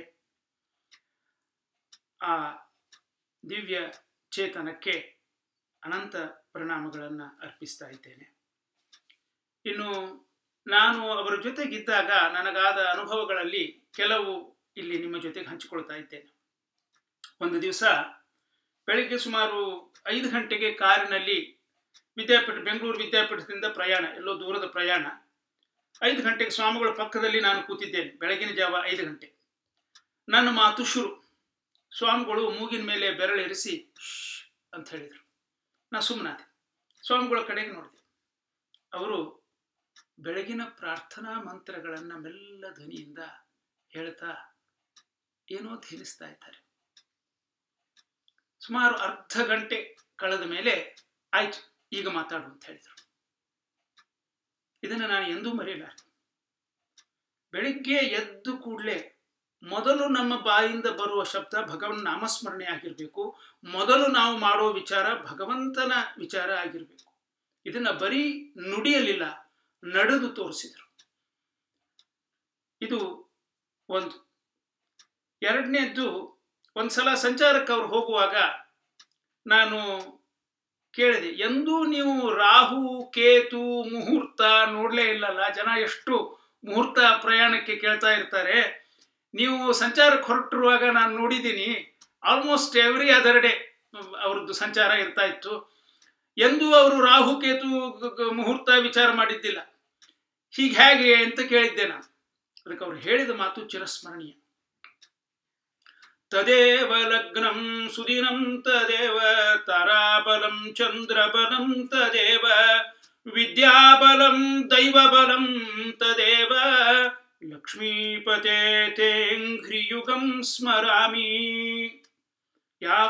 ಆ ದಿವ್ಯ ಚೇತನಕ್ಕೆ ಅನಂತ ಪರಿಣಾಮಗಳನ್ನು ಅರ್ಪಿಸ್ತಾ ಇದ್ದೇನೆ ಇನ್ನು ನಾನು ಅವರ ಜೊತೆಗಿದ್ದಾಗ ನನಗಾದ ಅನುಭವಗಳಲ್ಲಿ ಕೆಲವು ಇಲ್ಲಿ ನಿಮ್ಮ ಜೊತೆಗೆ ಹಂಚಿಕೊಳ್ತಾ ಇದ್ದೇನೆ ಒಂದು ದಿವಸ ಬೆಳಿಗ್ಗೆ ಸುಮಾರು ಐದು ಗಂಟೆಗೆ ಕಾರಿನಲ್ಲಿ ವಿದ್ಯಾಪೀಠ ಬೆಂಗಳೂರು ವಿದ್ಯಾಪೀಠದಿಂದ ಪ್ರಯಾಣ ಎಲ್ಲೋ ದೂರದ ಪ್ರಯಾಣ ಐದು ಗಂಟೆಗೆ ಸ್ವಾಮಿಗಳ ಪಕ್ಕದಲ್ಲಿ ನಾನು ಕೂತಿದ್ದೇನೆ ಬೆಳಗಿನ ಜಾವ ಐದು ಗಂಟೆ ನನ್ನ ಮಾತು ಶುರು ಸ್ವಾಮಿಗಳು ಮೂಗಿನ ಮೇಲೆ ಬೆರಳಿರಿಸಿ ಶ್ ಅಂತ ಹೇಳಿದರು ನಾ ಸುಮ್ಮನಾದೆ ಸ್ವಾಮಿಗಳ ಕಡೆಗೆ ನೋಡಿದೆ ಅವರು ಬೆಳಗಿನ ಪ್ರಾರ್ಥನಾ ಮಂತ್ರಗಳನ್ನು ಮೆಲ್ಲ ಧ್ವನಿಯಿಂದ ಹೇಳ್ತಾ ಏನೋ ಧೀರಿಸ್ತಾ ಇದ್ದಾರೆ ಸುಮಾರು ಅರ್ಧ ಗಂಟೆ ಕಳೆದ ಮೇಲೆ ಆಯ್ತು ಈಗ ಮಾತಾಡು ಅಂತ ಹೇಳಿದರು ಇದನ್ನು ನಾನು ಎಂದೂ ಮರೆಯಲಾರೆ ಬೆಳಿಗ್ಗೆ ಎದ್ದು ಕೂಡಲೇ ಮೊದಲು ನಮ್ಮ ಬಾಯಿಂದ ಬರುವ ಶಬ್ದ ಭಗವನ್ ನಾಮಸ್ಮರಣೆ ಆಗಿರಬೇಕು ಮೊದಲು ನಾವು ಮಾಡೋ ವಿಚಾರ ಭಗವಂತನ ವಿಚಾರ ಆಗಿರಬೇಕು ಇದನ್ನ ಬರೀ ನುಡಿಯಲಿಲ್ಲ ನಡೆದು ತೋರಿಸಿದರು ಇದು ಒಂದು ಎರಡನೇದ್ದು ಒಂದ್ಸಲ ಸಂಚಾರಕ್ಕೆ ಅವ್ರು ಹೋಗುವಾಗ ನಾನು ಕೇಳಿದೆ ಎಂದೂ ನೀವು ರಾಹು ಕೇತು ಮುಹೂರ್ತ ನೋಡಲೇ ಇಲ್ಲಲ್ಲ ಜನ ಎಷ್ಟು ಮುಹೂರ್ತ ಪ್ರಯಾಣಕ್ಕೆ ಕೇಳ್ತಾ ಇರ್ತಾರೆ ನೀವು ಸಂಚಾರಕ್ಕೆ ಹೊರಟಿರುವಾಗ ನಾನು ನೋಡಿದ್ದೀನಿ ಆಲ್ಮೋಸ್ಟ್ ಎವ್ರಿ ಅದರ್ ಡೇ ಅವ್ರದ್ದು ಸಂಚಾರ ಇರ್ತಾ ಇತ್ತು ಎಂದೂ ಅವರು ರಾಹು ಕೇತು ಮುಹೂರ್ತ ವಿಚಾರ ಮಾಡಿದ್ದಿಲ್ಲ ಹೀಗೆ ಹೇಗೆ ಅಂತ ಕೇಳಿದ್ದೆ ನಾನು ಅದಕ್ಕೆ ಅವ್ರು ಹೇಳಿದ ಮಾತು ಚಿರಸ್ಮರಣೀಯ ತದೇವ ಲಗ್ನಂ ಸುದಿನಂ ತದೇವ ತಾರಾಬಲಂ ಚಂದ್ರಬಲಂ ತದೇವ ವಿದ್ಯಾಬಲಂ ದೈವಬಲಂ ತದೇವ ಲಕ್ಷ್ಮೀಪತೆ ತೇಂಘ್ರಿಯುಗಂ ಸ್ಮರಾಮಿ ಯಾವ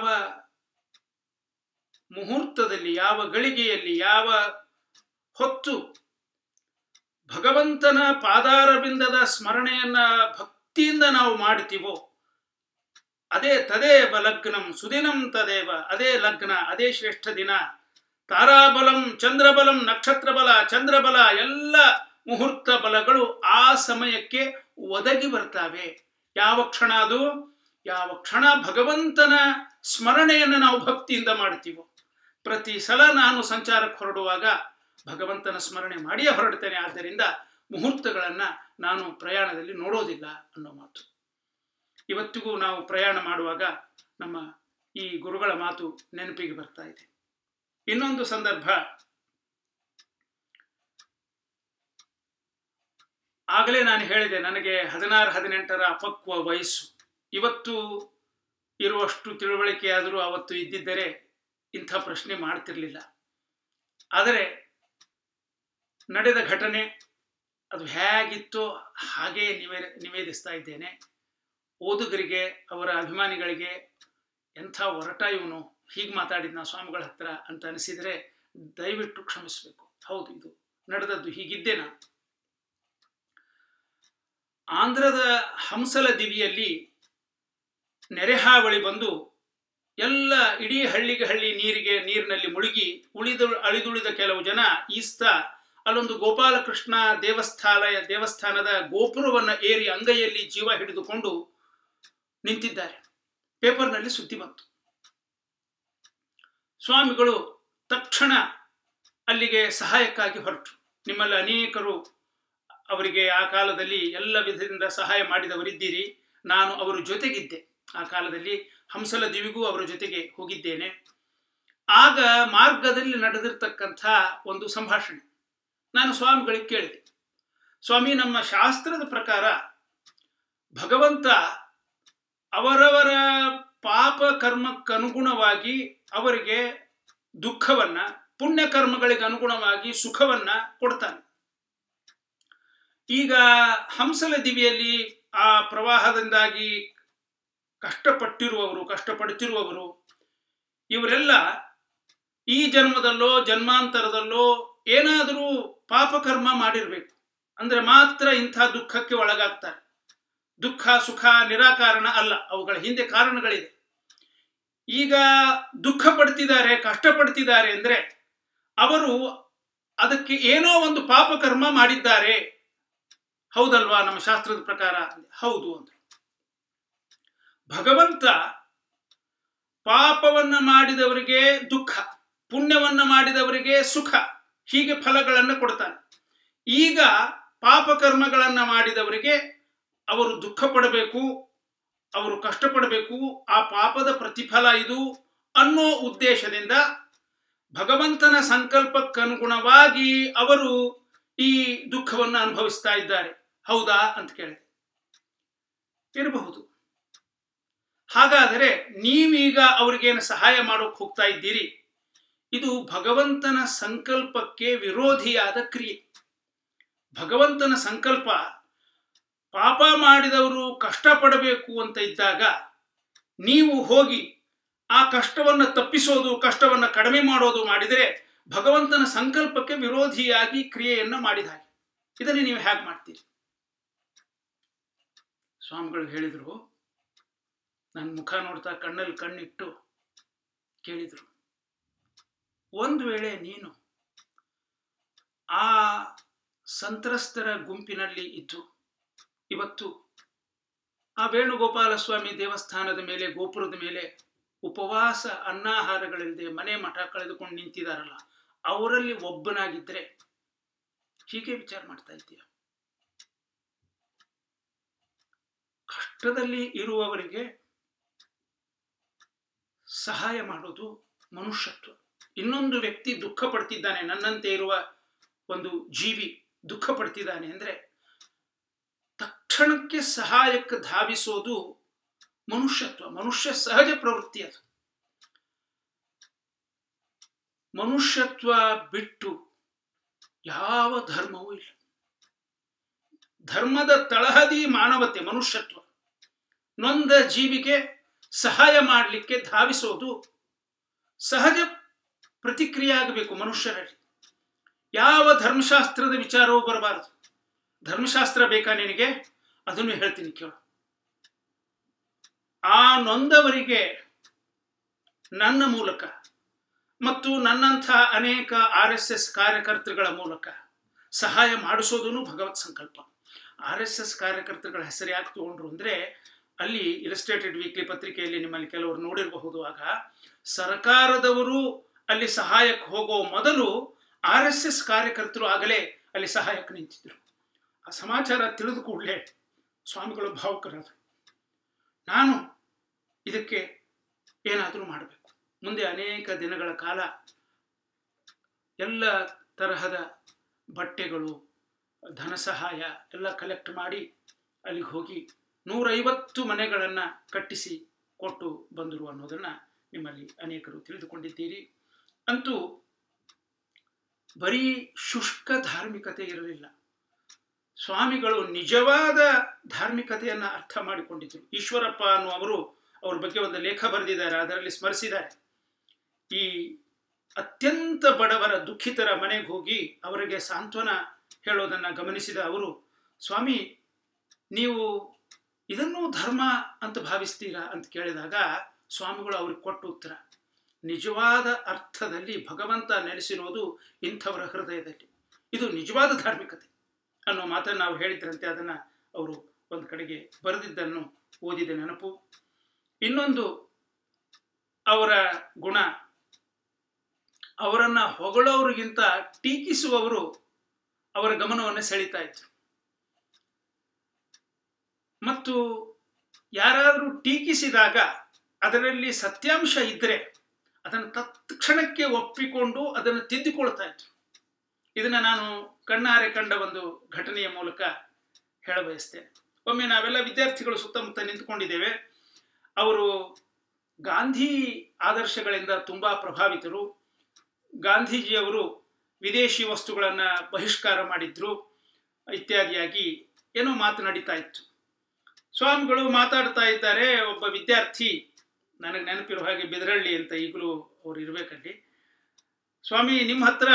ಮುಹೂರ್ತದಲ್ಲಿ ಯಾವ ಗಳಿಗೆಯಲ್ಲಿ ಯಾವ ಹೊತ್ತು ಭಗವಂತನ ಪಾದಾರವಿಂದದ ಸ್ಮರಣೆಯನ್ನ ಭಕ್ತಿಯಿಂದ ನಾವು ಮಾಡ್ತೀವೋ ಅದೇ ತದೇವ ಲಗ್ನಂ ಸುದಿನಂ ತದೇವ ಅದೇ ಲಗ್ನ ಅದೇ ಶ್ರೇಷ್ಠ ದಿನ ತಾರಾಬಲಂ ಚಂದ್ರಬಲಂ ನಕ್ಷತ್ರ ಬಲ ಚಂದ್ರಬಲ ಎಲ್ಲ ಮುಹೂರ್ತ ಬಲಗಳು ಆ ಸಮಯಕ್ಕೆ ಒದಗಿ ಬರ್ತವೆ ಯಾವ ಕ್ಷಣ ಅದು ಯಾವ ಕ್ಷಣ ಭಗವಂತನ ಸ್ಮರಣೆಯನ್ನು ನಾವು ಭಕ್ತಿಯಿಂದ ಮಾಡ್ತೀವೋ ಪ್ರತಿ ಸಲ ನಾನು ಸಂಚಾರಕ್ಕೆ ಹೊರಡುವಾಗ ಭಗವಂತನ ಸ್ಮರಣೆ ಮಾಡಿಯೇ ಹೊರಡ್ತೇನೆ ಆದ್ದರಿಂದ ಮುಹೂರ್ತಗಳನ್ನು ನಾನು ಪ್ರಯಾಣದಲ್ಲಿ ನೋಡೋದಿಲ್ಲ ಅನ್ನೋ ಮಾತು ಇವತ್ತಿಗೂ ನಾವು ಪ್ರಯಾಣ ಮಾಡುವಾಗ ನಮ್ಮ ಈ ಗುರುಗಳ ಮಾತು ನೆನಪಿಗೆ ಬರ್ತಾ ಇದೆ ಇನ್ನೊಂದು ಸಂದರ್ಭ ಆಗಲೇ ನಾನು ಹೇಳಿದೆ ನನಗೆ ಹದಿನಾರು ಹದಿನೆಂಟರ ಅಪಕ್ವ ವಯಸ್ಸು ಇವತ್ತು ಇರುವಷ್ಟು ತಿಳುವಳಿಕೆ ಆದರೂ ಅವತ್ತು ಇದ್ದಿದ್ದರೆ ಇಂಥ ಪ್ರಶ್ನೆ ಮಾಡ್ತಿರ್ಲಿಲ್ಲ ಆದರೆ ನಡೆದ ಘಟನೆ ಅದು ಹೇಗಿತ್ತೋ ಹಾಗೇ ನಿವೇ ನಿವೇದಿಸ್ತಾ ಇದ್ದೇನೆ ಓದುಗರಿಗೆ ಅವರ ಅಭಿಮಾನಿಗಳಿಗೆ ಎಂಥ ಒರಟ ಇವನು ಹೀಗೆ ಮಾತಾಡಿದ್ನ ಸ್ವಾಮಿಗಳ ಹತ್ರ ಅಂತ ಅನಿಸಿದರೆ ದಯವಿಟ್ಟು ಕ್ಷಮಿಸಬೇಕು ಹೌದು ಇದು ನಡೆದದ್ದು ಹೀಗಿದ್ದೆ ನಾನು ಆಂಧ್ರದ ಹಂಸಲ ದಿವಿಯಲ್ಲಿ ನೆರೆಹಾವಳಿ ಬಂದು ಎಲ್ಲ ಇಡೀ ಹಳ್ಳಿಗೆ ಹಳ್ಳಿ ನೀರಿಗೆ ನೀರಿನಲ್ಲಿ ಮುಳುಗಿ ಉಳಿದ ಅಳಿದುಳಿದ ಕೆಲವು ಜನ ಈಸ್ತ ಅಲ್ಲೊಂದು ಗೋಪಾಲಕೃಷ್ಣ ದೇವಸ್ಥಾನ ದೇವಸ್ಥಾನದ ಗೋಪುರವನ್ನು ಏರಿ ಅಂಗೈಯಲ್ಲಿ ಜೀವ ಹಿಡಿದುಕೊಂಡು ನಿಂತಿದ್ದಾರೆ ಪೇಪರ್ನಲ್ಲಿ ಸುದ್ದಿ ಬಂತು ಸ್ವಾಮಿಗಳು ತಕ್ಷಣ ಅಲ್ಲಿಗೆ ಸಹಾಯಕ್ಕಾಗಿ ಹೊರಟು ನಿಮ್ಮಲ್ಲಿ ಅನೇಕರು ಅವರಿಗೆ ಆ ಕಾಲದಲ್ಲಿ ಎಲ್ಲ ವಿಧದಿಂದ ಸಹಾಯ ಮಾಡಿದವರಿದ್ದೀರಿ ನಾನು ಅವರ ಜೊತೆಗಿದ್ದೆ ಆ ಕಾಲದಲ್ಲಿ ಹಂಸಲ ದಿವಿಗೂ ಅವರ ಜೊತೆಗೆ ಹೋಗಿದ್ದೇನೆ ಆಗ ಮಾರ್ಗದಲ್ಲಿ ನಡೆದಿರ್ತಕ್ಕಂಥ ಒಂದು ಸಂಭಾಷಣೆ ನಾನು ಸ್ವಾಮಿಗಳಿಗೆ ಕೇಳಿದೆ ಸ್ವಾಮಿ ನಮ್ಮ ಶಾಸ್ತ್ರದ ಪ್ರಕಾರ ಭಗವಂತ ಅವರವರ ಪಾಪ ಕರ್ಮಕ್ಕನುಗುಣವಾಗಿ ಅವರಿಗೆ ದುಃಖವನ್ನ ಪುಣ್ಯ ಕರ್ಮಗಳಿಗೆ ಅನುಗುಣವಾಗಿ ಸುಖವನ್ನ ಕೊಡ್ತಾನೆ ಈಗ ಹಂಸಲ ದಿವಿಯಲ್ಲಿ ಆ ಪ್ರವಾಹದಿಂದಾಗಿ ಕಷ್ಟಪಟ್ಟಿರುವವರು ಕಷ್ಟಪಡುತ್ತಿರುವವರು ಇವರೆಲ್ಲ ಈ ಜನ್ಮದಲ್ಲೋ ಜನ್ಮಾಂತರದಲ್ಲೋ ಏನಾದರೂ ಪಾಪಕರ್ಮ ಮಾಡಿರಬೇಕು ಅಂದ್ರೆ ಮಾತ್ರ ಇಂಥ ದುಃಖಕ್ಕೆ ಒಳಗಾಗ್ತಾರೆ ದುಃಖ ಸುಖ ನಿರಾಕಾರಣ ಅಲ್ಲ ಅವುಗಳ ಹಿಂದೆ ಕಾರಣಗಳಿದೆ ಈಗ ದುಃಖ ಪಡ್ತಿದ್ದಾರೆ ಕಷ್ಟಪಡ್ತಿದ್ದಾರೆ ಅಂದ್ರೆ ಅವರು ಅದಕ್ಕೆ ಏನೋ ಒಂದು ಪಾಪಕರ್ಮ ಮಾಡಿದ್ದಾರೆ ಹೌದಲ್ವಾ ನಮ್ಮ ಶಾಸ್ತ್ರದ ಪ್ರಕಾರ ಹೌದು ಅಂತ ಭಗವಂತ ಪಾಪವನ್ನ ಮಾಡಿದವರಿಗೆ ದುಃಖ ಪುಣ್ಯವನ್ನ ಮಾಡಿದವರಿಗೆ ಸುಖ ಹೀಗೆ ಫಲಗಳನ್ನು ಕೊಡ್ತಾನೆ ಈಗ ಪಾಪಕರ್ಮಗಳನ್ನ ಮಾಡಿದವರಿಗೆ ಅವರು ದುಃಖ ಪಡಬೇಕು ಅವರು ಕಷ್ಟಪಡಬೇಕು ಆ ಪಾಪದ ಪ್ರತಿಫಲ ಇದು ಅನ್ನೋ ಉದ್ದೇಶದಿಂದ ಭಗವಂತನ ಸಂಕಲ್ಪಕ್ಕನುಗುಣವಾಗಿ ಅವರು ಈ ದುಃಖವನ್ನು ಅನುಭವಿಸ್ತಾ ಇದ್ದಾರೆ ಹೌದಾ ಅಂತ ಕೇಳಿದೆ ಇರಬಹುದು ಹಾಗಾದರೆ ನೀವೀಗ ಅವ್ರಿಗೇನು ಸಹಾಯ ಮಾಡೋಕೆ ಹೋಗ್ತಾ ಇದ್ದೀರಿ ಇದು ಭಗವಂತನ ಸಂಕಲ್ಪಕ್ಕೆ ವಿರೋಧಿಯಾದ ಕ್ರಿಯೆ ಭಗವಂತನ ಸಂಕಲ್ಪ ಪಾಪ ಮಾಡಿದವರು ಕಷ್ಟಪಡಬೇಕು ಅಂತ ಇದ್ದಾಗ ನೀವು ಹೋಗಿ ಆ ಕಷ್ಟವನ್ನು ತಪ್ಪಿಸೋದು ಕಷ್ಟವನ್ನು ಕಡಿಮೆ ಮಾಡೋದು ಮಾಡಿದರೆ ಭಗವಂತನ ಸಂಕಲ್ಪಕ್ಕೆ ವಿರೋಧಿಯಾಗಿ ಕ್ರಿಯೆಯನ್ನು ಮಾಡಿದ ಹಾಗೆ ಇದನ್ನು ನೀವು ಹೇಗೆ ಮಾಡ್ತೀರಿ ಸ್ವಾಮಿಗಳು ಹೇಳಿದರು ನನ್ನ ಮುಖ ನೋಡ್ತಾ ಕಣ್ಣಲ್ಲಿ ಕಣ್ಣಿಟ್ಟು ಕೇಳಿದರು ಒಂದು ವೇಳೆ ನೀನು ಆ ಸಂತ್ರಸ್ತರ ಗುಂಪಿನಲ್ಲಿ ಇದ್ದು ಇವತ್ತು ಆ ವೇಣುಗೋಪಾಲ ಸ್ವಾಮಿ ದೇವಸ್ಥಾನದ ಮೇಲೆ ಗೋಪುರದ ಮೇಲೆ ಉಪವಾಸ ಅನ್ನಾಹಾರಗಳಿಲ್ಲದೆ ಮನೆ ಮಠ ಕಳೆದುಕೊಂಡು ನಿಂತಿದಾರಲ್ಲ ಅವರಲ್ಲಿ ಒಬ್ಬನಾಗಿದ್ದರೆ ಹೀಗೆ ವಿಚಾರ ಮಾಡ್ತಾ ಇದ್ದೀಯ ಕಷ್ಟದಲ್ಲಿ ಇರುವವರಿಗೆ ಸಹಾಯ ಮಾಡೋದು ಮನುಷ್ಯತ್ವ ಇನ್ನೊಂದು ವ್ಯಕ್ತಿ ದುಃಖ ಪಡ್ತಿದ್ದಾನೆ ನನ್ನಂತೆ ಇರುವ ಒಂದು ಜೀವಿ ದುಃಖ ಪಡ್ತಿದ್ದಾನೆ ಅಂದ್ರೆ ತಕ್ಷಣಕ್ಕೆ ಸಹಾಯಕ್ಕೆ ಧಾವಿಸೋದು ಮನುಷ್ಯತ್ವ ಮನುಷ್ಯ ಸಹಜ ಪ್ರವೃತ್ತಿ ಅದು ಮನುಷ್ಯತ್ವ ಬಿಟ್ಟು ಯಾವ ಧರ್ಮವೂ ಇಲ್ಲ ಧರ್ಮದ ತಳಹದಿ ಮಾನವತೆ ಮನುಷ್ಯತ್ವ ನೊಂದ ಜೀವಿಗೆ ಸಹಾಯ ಮಾಡಲಿಕ್ಕೆ ಧಾವಿಸೋದು ಸಹಜ ಪ್ರತಿಕ್ರಿಯೆ ಆಗಬೇಕು ಮನುಷ್ಯರಲ್ಲಿ ಯಾವ ಧರ್ಮಶಾಸ್ತ್ರದ ವಿಚಾರವೂ ಬರಬಾರದು ಧರ್ಮಶಾಸ್ತ್ರ ಬೇಕಾ ನಿನಗೆ ಅದನ್ನು ಹೇಳ್ತೀನಿ ಕೇಳು ಆ ನೊಂದವರಿಗೆ ನನ್ನ ಮೂಲಕ ಮತ್ತು ನನ್ನಂಥ ಅನೇಕ ಆರ್ ಎಸ್ ಎಸ್ ಕಾರ್ಯಕರ್ತೃಗಳ ಮೂಲಕ ಸಹಾಯ ಮಾಡಿಸೋದೂ ಭಗವತ್ ಸಂಕಲ್ಪ ಆರ್ ಎಸ್ ಎಸ್ ಕಾರ್ಯಕರ್ತರುಗಳ ಹೆಸರು ಯಾಕೆ ತಗೊಂಡ್ರು ಅಂದರೆ ಅಲ್ಲಿ ಇಲಸ್ಟ್ರೇಟೆಡ್ ವೀಕ್ಲಿ ಪತ್ರಿಕೆಯಲ್ಲಿ ನಿಮ್ಮಲ್ಲಿ ಕೆಲವರು ನೋಡಿರಬಹುದು ಆಗ ಸರ್ಕಾರದವರು ಅಲ್ಲಿ ಸಹಾಯಕ್ಕೆ ಹೋಗೋ ಮೊದಲು ಆರ್ ಎಸ್ ಎಸ್ ಕಾರ್ಯಕರ್ತರು ಆಗಲೇ ಅಲ್ಲಿ ಸಹಾಯಕ್ಕೆ ನಿಂತಿದ್ದರು ಆ ಸಮಾಚಾರ ತಿಳಿದ ಕೂಡಲೇ ಸ್ವಾಮಿಗಳು ಭಾವುಕರಾದರು ನಾನು ಇದಕ್ಕೆ ಏನಾದರೂ ಮಾಡಬೇಕು ಮುಂದೆ ಅನೇಕ ದಿನಗಳ ಕಾಲ ಎಲ್ಲ ತರಹದ ಬಟ್ಟೆಗಳು ಧನ ಸಹಾಯ ಎಲ್ಲ ಕಲೆಕ್ಟ್ ಮಾಡಿ ಅಲ್ಲಿಗೆ ಹೋಗಿ ನೂರೈವತ್ತು ಮನೆಗಳನ್ನು ಕಟ್ಟಿಸಿ ಕೊಟ್ಟು ಬಂದರು ಅನ್ನೋದನ್ನು ನಿಮ್ಮಲ್ಲಿ ಅನೇಕರು ತಿಳಿದುಕೊಂಡಿದ್ದೀರಿ ಅಂತೂ ಬರೀ ಶುಷ್ಕ ಧಾರ್ಮಿಕತೆ ಇರಲಿಲ್ಲ ಸ್ವಾಮಿಗಳು ನಿಜವಾದ ಧಾರ್ಮಿಕತೆಯನ್ನು ಅರ್ಥ ಮಾಡಿಕೊಂಡಿದ್ದರು ಈಶ್ವರಪ್ಪ ಅನ್ನುವರು ಅವ್ರ ಬಗ್ಗೆ ಒಂದು ಲೇಖ ಬರೆದಿದ್ದಾರೆ ಅದರಲ್ಲಿ ಸ್ಮರಿಸಿದ್ದಾರೆ ಈ ಅತ್ಯಂತ ಬಡವರ ದುಃಖಿತರ ಮನೆಗೆ ಹೋಗಿ ಅವರಿಗೆ ಸಾಂತ್ವನ ಹೇಳೋದನ್ನು ಗಮನಿಸಿದ ಅವರು ಸ್ವಾಮಿ ನೀವು ಇದನ್ನು ಧರ್ಮ ಅಂತ ಭಾವಿಸ್ತೀರಾ ಅಂತ ಕೇಳಿದಾಗ ಸ್ವಾಮಿಗಳು ಅವ್ರಿಗೆ ಕೊಟ್ಟ ಉತ್ತರ ನಿಜವಾದ ಅರ್ಥದಲ್ಲಿ ಭಗವಂತ ನೆಲೆಸಿರೋದು ಇಂಥವರ ಹೃದಯದಲ್ಲಿ ಇದು ನಿಜವಾದ ಧಾರ್ಮಿಕತೆ ಅನ್ನೋ ಮಾತನ್ನು ನಾವು ಹೇಳಿದ್ರಂತೆ ಅದನ್ನು ಅವರು ಒಂದು ಕಡೆಗೆ ಬರೆದಿದ್ದನ್ನು ಓದಿದ ನೆನಪು ಇನ್ನೊಂದು ಅವರ ಗುಣ ಅವರನ್ನು ಹೊಗಳೋರಿಗಿಂತ ಟೀಕಿಸುವವರು ಅವರ ಗಮನವನ್ನು ಸೆಳೀತಾ ಇದ್ರು ಮತ್ತು ಯಾರಾದರೂ ಟೀಕಿಸಿದಾಗ ಅದರಲ್ಲಿ ಸತ್ಯಾಂಶ ಇದ್ದರೆ ಅದನ್ನು ತತ್ಕ್ಷಣಕ್ಕೆ ಒಪ್ಪಿಕೊಂಡು ಅದನ್ನು ತಿದ್ದಿಕೊಳ್ತಾ ಇದ್ರು ಇದನ್ನು ನಾನು ಕಣ್ಣಾರೆ ಕಂಡ ಒಂದು ಘಟನೆಯ ಮೂಲಕ ಹೇಳಬಯಸ್ತೇನೆ ಒಮ್ಮೆ ನಾವೆಲ್ಲ ವಿದ್ಯಾರ್ಥಿಗಳು ಸುತ್ತಮುತ್ತ ನಿಂತುಕೊಂಡಿದ್ದೇವೆ ಅವರು ಗಾಂಧಿ ಆದರ್ಶಗಳಿಂದ ತುಂಬ ಪ್ರಭಾವಿತರು ಗಾಂಧೀಜಿಯವರು ವಿದೇಶಿ ವಸ್ತುಗಳನ್ನು ಬಹಿಷ್ಕಾರ ಮಾಡಿದ್ರು ಇತ್ಯಾದಿಯಾಗಿ ಏನೋ ಮಾತನಾಡಿತಾ ಇತ್ತು ಸ್ವಾಮಿಗಳು ಮಾತಾಡ್ತಾ ಇದ್ದಾರೆ ಒಬ್ಬ ವಿದ್ಯಾರ್ಥಿ ನನಗೆ ನೆನಪಿರೋ ಹಾಗೆ ಬಿದರಳ್ಳಿ ಅಂತ ಈಗಲೂ ಅವ್ರು ಇರಬೇಕಲ್ಲಿ ಸ್ವಾಮಿ ನಿಮ್ಮ ಹತ್ರ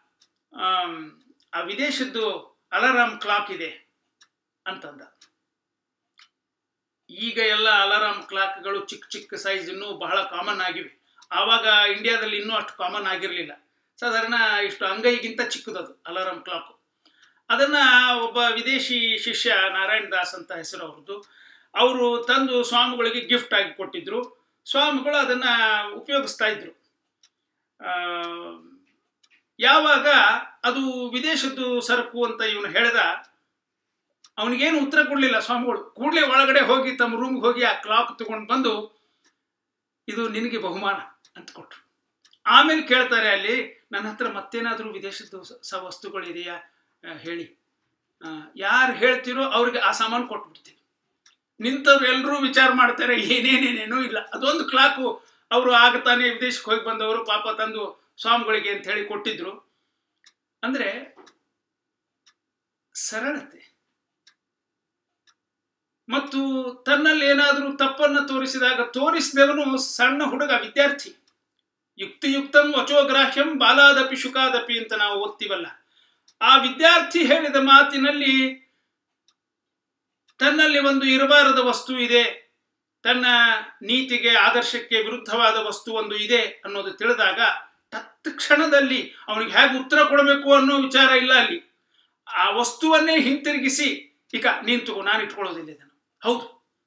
ಆ ವಿದೇಶದ್ದು ಅಲಾರಾಮ್ ಕ್ಲಾಕ್ ಇದೆ ಅಂತಂದ ಈಗ ಎಲ್ಲ ಅಲಾರಾಮ್ ಕ್ಲಾಕ್ಗಳು ಚಿಕ್ಕ ಚಿಕ್ಕ ಸೈಜ್ ಇನ್ನೂ ಬಹಳ ಕಾಮನ್ ಆಗಿವೆ ಆವಾಗ ಇಂಡಿಯಾದಲ್ಲಿ ಇನ್ನೂ ಅಷ್ಟು ಕಾಮನ್ ಆಗಿರಲಿಲ್ಲ ಸಾಧಾರಣ ಇಷ್ಟು ಅಂಗೈಗಿಂತ ಚಿಕ್ಕದದು ಅಲಾರಾಮ್ ಕ್ಲಾಕು ಅದನ್ನು ಒಬ್ಬ ವಿದೇಶಿ ಶಿಷ್ಯ ನಾರಾಯಣ್ ದಾಸ್ ಅಂತ ಹೆಸರು ಅವ್ರದ್ದು ಅವರು ತಂದು ಸ್ವಾಮಿಗಳಿಗೆ ಗಿಫ್ಟ್ ಆಗಿ ಕೊಟ್ಟಿದ್ರು ಸ್ವಾಮಿಗಳು ಅದನ್ನು ಉಪಯೋಗಿಸ್ತಾ ಇದ್ರು ಯಾವಾಗ ಅದು ವಿದೇಶದ್ದು ಸರಕು ಅಂತ ಇವನು ಹೇಳಿದ ಅವನಿಗೇನು ಉತ್ತರ ಕೊಡಲಿಲ್ಲ ಸ್ವಾಮಿಗಳು ಕೂಡಲೇ ಒಳಗಡೆ ಹೋಗಿ ತಮ್ಮ ರೂಮ್ಗೆ ಹೋಗಿ ಆ ಕ್ಲಾಕ್ ತಗೊಂಡು ಬಂದು ಇದು ನಿನಗೆ ಬಹುಮಾನ ಅಂತ ಕೊಟ್ಟರು ಆಮೇಲೆ ಕೇಳ್ತಾರೆ ಅಲ್ಲಿ ನನ್ನ ಹತ್ರ ಮತ್ತೇನಾದರೂ ವಿದೇಶದ್ದು ಸ ವಸ್ತುಗಳಿದೆಯಾ ಹೇಳಿ ಯಾರು ಹೇಳ್ತೀರೋ ಅವ್ರಿಗೆ ಆ ಸಾಮಾನು ಕೊಟ್ಬಿಡ್ತೀನಿ ನಿಂತವ್ರು ಎಲ್ಲರೂ ವಿಚಾರ ಮಾಡ್ತಾರೆ ಏನೇನೇನೇನೂ ಇಲ್ಲ ಅದೊಂದು ಕ್ಲಾಕು ಅವರು ಆಗತಾನೆ ವಿದೇಶಕ್ಕೆ ಹೋಗಿ ಬಂದವರು ಪಾಪ ತಂದು ಸ್ವಾಮಿಗಳಿಗೆ ಅಂತ ಹೇಳಿ ಕೊಟ್ಟಿದ್ರು ಅಂದರೆ ಸರಳತೆ ಮತ್ತು ತನ್ನಲ್ಲಿ ಏನಾದರೂ ತಪ್ಪನ್ನು ತೋರಿಸಿದಾಗ ತೋರಿಸಿದವನು ಸಣ್ಣ ಹುಡುಗ ವಿದ್ಯಾರ್ಥಿ ಯುಕ್ತಿಯುಕ್ತಂ ವಚೋಗ್ರಾಹ್ಯಂ ಬಾಲಾದಪಿ ಶುಕಾದಪಿ ಅಂತ ನಾವು ಓದ್ತೀವಲ್ಲ ಆ ವಿದ್ಯಾರ್ಥಿ ಹೇಳಿದ ಮಾತಿನಲ್ಲಿ ತನ್ನಲ್ಲಿ ಒಂದು ಇರಬಾರದ ವಸ್ತು ಇದೆ ತನ್ನ ನೀತಿಗೆ ಆದರ್ಶಕ್ಕೆ ವಿರುದ್ಧವಾದ ವಸ್ತು ಒಂದು ಇದೆ ಅನ್ನೋದು ತಿಳಿದಾಗ ತತ್ಕ್ಷಣದಲ್ಲಿ ಅವನಿಗೆ ಹೇಗೆ ಉತ್ತರ ಕೊಡಬೇಕು ಅನ್ನೋ ವಿಚಾರ ಇಲ್ಲ ಅಲ್ಲಿ ಆ ವಸ್ತುವನ್ನೇ ಹಿಂತಿರುಗಿಸಿ ಈಗ ನೀನು ತಗೋ ನಾನು ಇಟ್ಕೊಳ್ಳೋದಿಲ್ಲ ಇದನ್ನು ಹೌದು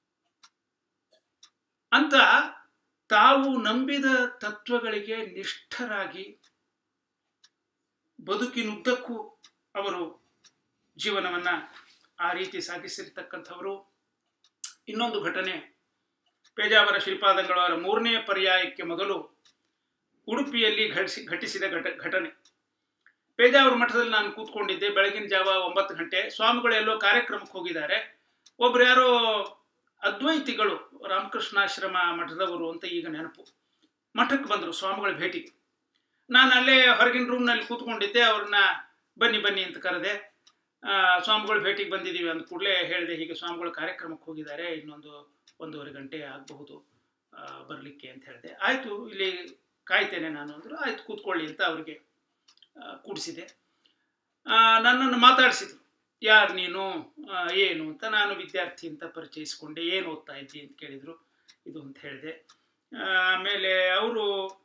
ಅಂತ ತಾವು ನಂಬಿದ ತತ್ವಗಳಿಗೆ ನಿಷ್ಠರಾಗಿ ಬದುಕಿನುದ್ದಕ್ಕೂ ಅವರು ಜೀವನವನ್ನು ಆ ರೀತಿ ಸಾಗಿಸಿರ್ತಕ್ಕಂಥವರು ಇನ್ನೊಂದು ಘಟನೆ ಪೇಜಾವರ ಶ್ರೀಪಾದಂಗಳವರ ಮೂರನೇ ಪರ್ಯಾಯಕ್ಕೆ ಮೊದಲು ಉಡುಪಿಯಲ್ಲಿ ಘಟಿಸಿ ಘಟಿಸಿದ ಘಟ ಘಟನೆ ಪೇಜಾವರ ಮಠದಲ್ಲಿ ನಾನು ಕೂತ್ಕೊಂಡಿದ್ದೆ ಬೆಳಗಿನ ಜಾವ ಒಂಬತ್ತು ಗಂಟೆ ಸ್ವಾಮಿಗಳು ಎಲ್ಲೋ ಕಾರ್ಯಕ್ರಮಕ್ಕೆ ಹೋಗಿದ್ದಾರೆ ಒಬ್ರು ಯಾರೋ ಅದ್ವೈತಿಗಳು ರಾಮಕೃಷ್ಣಾಶ್ರಮ ಮಠದವರು ಅಂತ ಈಗ ನೆನಪು ಮಠಕ್ಕೆ ಬಂದರು ಸ್ವಾಮಿಗಳ ಭೇಟಿಗೆ ನಾನು ಅಲ್ಲೇ ಹೊರಗಿನ ರೂಮ್ನಲ್ಲಿ ಕೂತ್ಕೊಂಡಿದ್ದೆ ಅವ್ರನ್ನ ಬನ್ನಿ ಬನ್ನಿ ಅಂತ ಕರೆದೆ ಸ್ವಾಮಿಗಳು ಭೇಟಿಗೆ ಬಂದಿದ್ದೀವಿ ಅಂದ ಕೂಡಲೇ ಹೇಳಿದೆ ಹೀಗೆ ಸ್ವಾಮಿಗಳು ಕಾರ್ಯಕ್ರಮಕ್ಕೆ ಹೋಗಿದ್ದಾರೆ ಇನ್ನೊಂದು ಒಂದೂವರೆ ಗಂಟೆ ಆಗಬಹುದು ಬರಲಿಕ್ಕೆ ಅಂತ ಹೇಳಿದೆ ಆಯಿತು ಇಲ್ಲಿ ಕಾಯ್ತೇನೆ ನಾನು ಅಂದರು ಆಯ್ತು ಕೂತ್ಕೊಳ್ಳಿ ಅಂತ ಅವರಿಗೆ ಕೂಡಿಸಿದೆ ನನ್ನನ್ನು ಮಾತಾಡಿಸಿದ್ರು ಯಾರು ನೀನು ಏನು ಅಂತ ನಾನು ವಿದ್ಯಾರ್ಥಿ ಅಂತ ಪರಿಚಯಿಸಿಕೊಂಡೆ ಏನು ಓದ್ತಾ ಇದ್ದಿ ಅಂತ ಕೇಳಿದರು ಇದು ಅಂತ ಹೇಳಿದೆ ಆಮೇಲೆ ಅವರು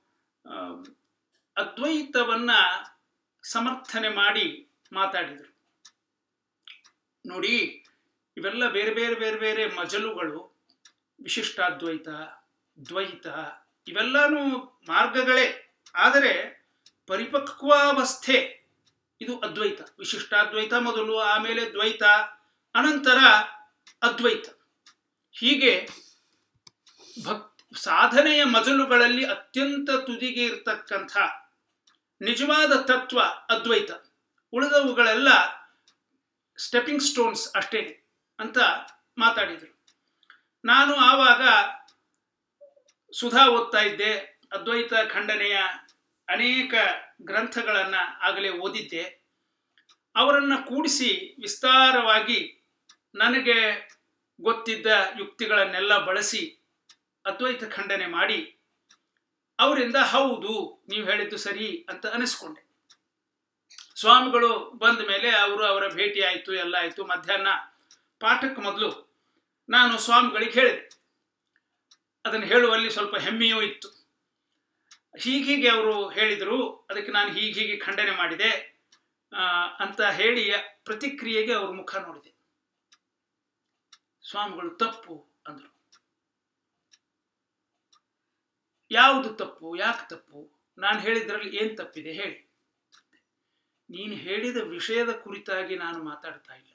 ಅದ್ವೈತವನ್ನು ಸಮರ್ಥನೆ ಮಾಡಿ ಮಾತಾಡಿದರು ನೋಡಿ ಇವೆಲ್ಲ ಬೇರೆ ಬೇರೆ ಬೇರೆ ಬೇರೆ ಮಜಲುಗಳು ವಿಶಿಷ್ಟಾದ್ವೈತ ದ್ವೈತ ಇವೆಲ್ಲನೂ ಮಾರ್ಗಗಳೇ ಆದರೆ ಪರಿಪಕ್ವಾವಸ್ಥೆ ಇದು ಅದ್ವೈತ ವಿಶಿಷ್ಟಾದ್ವೈತ ಮೊದಲು ಆಮೇಲೆ ದ್ವೈತ ಅನಂತರ ಅದ್ವೈತ ಹೀಗೆ ಭಕ್ ಸಾಧನೆಯ ಮಜಲುಗಳಲ್ಲಿ ಅತ್ಯಂತ ತುದಿಗೆ ಇರತಕ್ಕಂಥ ನಿಜವಾದ ತತ್ವ ಅದ್ವೈತ ಉಳಿದವುಗಳೆಲ್ಲ ಸ್ಟೆಪ್ಪಿಂಗ್ ಸ್ಟೋನ್ಸ್ ಅಷ್ಟೇ ಅಂತ ಮಾತಾಡಿದರು ನಾನು ಆವಾಗ ಸುಧಾ ಓದ್ತಾ ಇದ್ದೆ ಅದ್ವೈತ ಖಂಡನೆಯ ಅನೇಕ ಗ್ರಂಥಗಳನ್ನು ಆಗಲೇ ಓದಿದ್ದೆ ಅವರನ್ನು ಕೂಡಿಸಿ ವಿಸ್ತಾರವಾಗಿ ನನಗೆ ಗೊತ್ತಿದ್ದ ಯುಕ್ತಿಗಳನ್ನೆಲ್ಲ ಬಳಸಿ ಅದ್ವೈತ ಖಂಡನೆ ಮಾಡಿ ಅವರಿಂದ ಹೌದು ನೀವು ಹೇಳಿದ್ದು ಸರಿ ಅಂತ ಅನಿಸ್ಕೊಂಡೆ ಸ್ವಾಮಿಗಳು ಬಂದ ಮೇಲೆ ಅವರು ಅವರ ಭೇಟಿ ಆಯಿತು ಎಲ್ಲ ಆಯಿತು ಮಧ್ಯಾಹ್ನ ಪಾಠಕ್ಕೆ ಮೊದಲು ನಾನು ಸ್ವಾಮಿಗಳಿಗೆ ಹೇಳಿದೆ ಅದನ್ನು ಹೇಳುವಲ್ಲಿ ಸ್ವಲ್ಪ ಹೆಮ್ಮೆಯೂ ಇತ್ತು ಹೀಗೀಗೆ ಅವರು ಹೇಳಿದರು ಅದಕ್ಕೆ ನಾನು ಹೀಗೆ ಹೀಗೆ ಖಂಡನೆ ಮಾಡಿದೆ ಅಂತ ಹೇಳಿ ಪ್ರತಿಕ್ರಿಯೆಗೆ ಅವ್ರ ಮುಖ ನೋಡಿದೆ ಸ್ವಾಮಿಗಳು ತಪ್ಪು ಅಂದರು ಯಾವುದು ತಪ್ಪು ಯಾಕೆ ತಪ್ಪು ನಾನು ಹೇಳಿದ್ರಲ್ಲಿ ಏನು ತಪ್ಪಿದೆ ಹೇಳಿ ನೀನು ಹೇಳಿದ ವಿಷಯದ ಕುರಿತಾಗಿ ನಾನು ಮಾತಾಡ್ತಾ ಇಲ್ಲ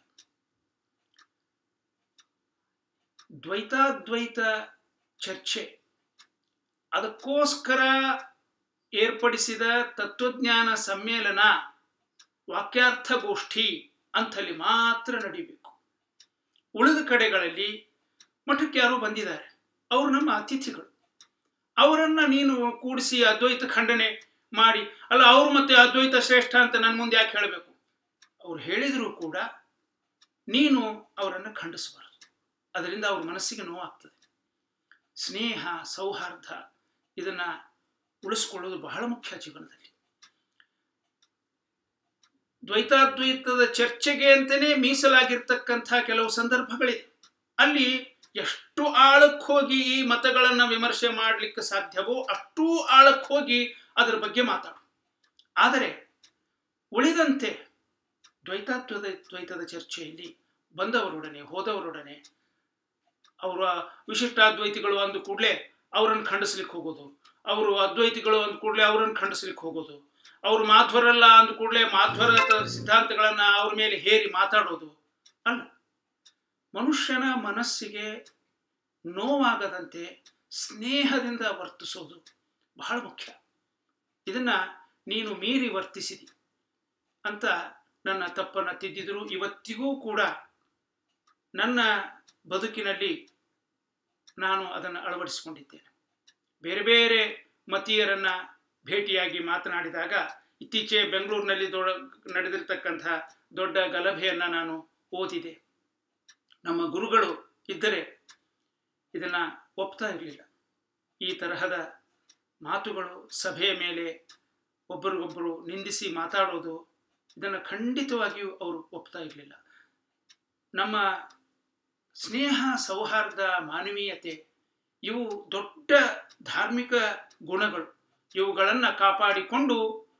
ದ್ವೈತಾದ್ವೈತ ಚರ್ಚೆ ಅದಕ್ಕೋಸ್ಕರ ಏರ್ಪಡಿಸಿದ ತತ್ವಜ್ಞಾನ ಸಮ್ಮೇಳನ ವಾಕ್ಯಾರ್ಥ ಗೋಷ್ಠಿ ಅಂಥಲ್ಲಿ ಮಾತ್ರ ನಡಿಬೇಕು ಉಳಿದ ಕಡೆಗಳಲ್ಲಿ ಮಠಕ್ಕೆ ಯಾರು ಬಂದಿದ್ದಾರೆ ಅವರು ನಮ್ಮ ಅತಿಥಿಗಳು ಅವರನ್ನು ನೀನು ಕೂಡಿಸಿ ಅದ್ವೈತ ಖಂಡನೆ ಮಾಡಿ ಅಲ್ಲ ಅವರು ಮತ್ತೆ ಅದ್ವೈತ ಶ್ರೇಷ್ಠ ಅಂತ ನನ್ನ ಮುಂದೆ ಯಾಕೆ ಹೇಳಬೇಕು ಅವ್ರು ಹೇಳಿದರೂ ಕೂಡ ನೀನು ಅವರನ್ನು ಖಂಡಿಸಬಾರದು ಅದರಿಂದ ಅವ್ರ ಮನಸ್ಸಿಗೆ ನೋವಾಗ್ತದೆ ಸ್ನೇಹ ಸೌಹಾರ್ದ ಇದನ್ನು ಉಳಿಸ್ಕೊಳ್ಳೋದು ಬಹಳ ಮುಖ್ಯ ಜೀವನದಲ್ಲಿ ದ್ವೈತಾದ್ವೈತದ ಚರ್ಚೆಗೆ ಅಂತಲೇ ಮೀಸಲಾಗಿರ್ತಕ್ಕಂಥ ಕೆಲವು ಸಂದರ್ಭಗಳಿದೆ ಅಲ್ಲಿ ಎಷ್ಟು ಆಳಕ್ಕೆ ಹೋಗಿ ಈ ಮತಗಳನ್ನು ವಿಮರ್ಶೆ ಮಾಡಲಿಕ್ಕೆ ಸಾಧ್ಯವೋ ಅಷ್ಟೂ ಆಳಕ್ಕೆ ಹೋಗಿ ಅದರ ಬಗ್ಗೆ ಮಾತಾಡು ಆದರೆ ಉಳಿದಂತೆ ದ್ವೈತಾತ್ವದ ದ್ವೈತದ ಚರ್ಚೆಯಲ್ಲಿ ಬಂದವರೊಡನೆ ಹೋದವರೊಡನೆ ಅವರ ವಿಶಿಷ್ಟಾದ್ವೈತಿಗಳು ಅಂದ ಕೂಡಲೇ ಅವರನ್ನು ಖಂಡಿಸ್ಲಿಕ್ಕೆ ಹೋಗೋದು ಅವರು ಅದ್ವೈತಿಗಳು ಅಂದ ಕೂಡಲೇ ಅವರನ್ನು ಖಂಡಿಸ್ಲಿಕ್ಕೆ ಹೋಗೋದು ಅವರು ಮಾಧ್ವರಲ್ಲ ಅಂದ ಕೂಡಲೇ ಮಾಧ್ವರ ಸಿದ್ಧಾಂತಗಳನ್ನು ಅವ್ರ ಮೇಲೆ ಹೇರಿ ಮಾತಾಡೋದು ಅಲ್ಲ ಮನುಷ್ಯನ ಮನಸ್ಸಿಗೆ ನೋವಾಗದಂತೆ ಸ್ನೇಹದಿಂದ ವರ್ತಿಸೋದು ಬಹಳ ಮುಖ್ಯ ಇದನ್ನು ನೀನು ಮೀರಿ ವರ್ತಿಸಿದಿ ಅಂತ ನನ್ನ ತಪ್ಪನ್ನು ತಿದ್ದಿದ್ರು ಇವತ್ತಿಗೂ ಕೂಡ ನನ್ನ ಬದುಕಿನಲ್ಲಿ ನಾನು ಅದನ್ನು ಅಳವಡಿಸಿಕೊಂಡಿದ್ದೇನೆ ಬೇರೆ ಬೇರೆ ಮತೀಯರನ್ನು ಭೇಟಿಯಾಗಿ ಮಾತನಾಡಿದಾಗ ಇತ್ತೀಚೆ ಬೆಂಗಳೂರಿನಲ್ಲಿ ದೊಡ್ಡ ನಡೆದಿರ್ತಕ್ಕಂಥ ದೊಡ್ಡ ಗಲಭೆಯನ್ನು ನಾನು ಓದಿದೆ ನಮ್ಮ ಗುರುಗಳು ಇದ್ದರೆ ಇದನ್ನು ಒಪ್ತಾ ಇರಲಿಲ್ಲ ಈ ತರಹದ ಮಾತುಗಳು ಸಭೆಯ ಮೇಲೆ ಒಬ್ಬರಿಗೊಬ್ಬರು ನಿಂದಿಸಿ ಮಾತಾಡೋದು ಇದನ್ನು ಖಂಡಿತವಾಗಿಯೂ ಅವರು ಒಪ್ತಾ ಇರಲಿಲ್ಲ ನಮ್ಮ ಸ್ನೇಹ ಸೌಹಾರ್ದ ಮಾನವೀಯತೆ ಇವು ದೊಡ್ಡ ಧಾರ್ಮಿಕ ಗುಣಗಳು ಇವುಗಳನ್ನು ಕಾಪಾಡಿಕೊಂಡು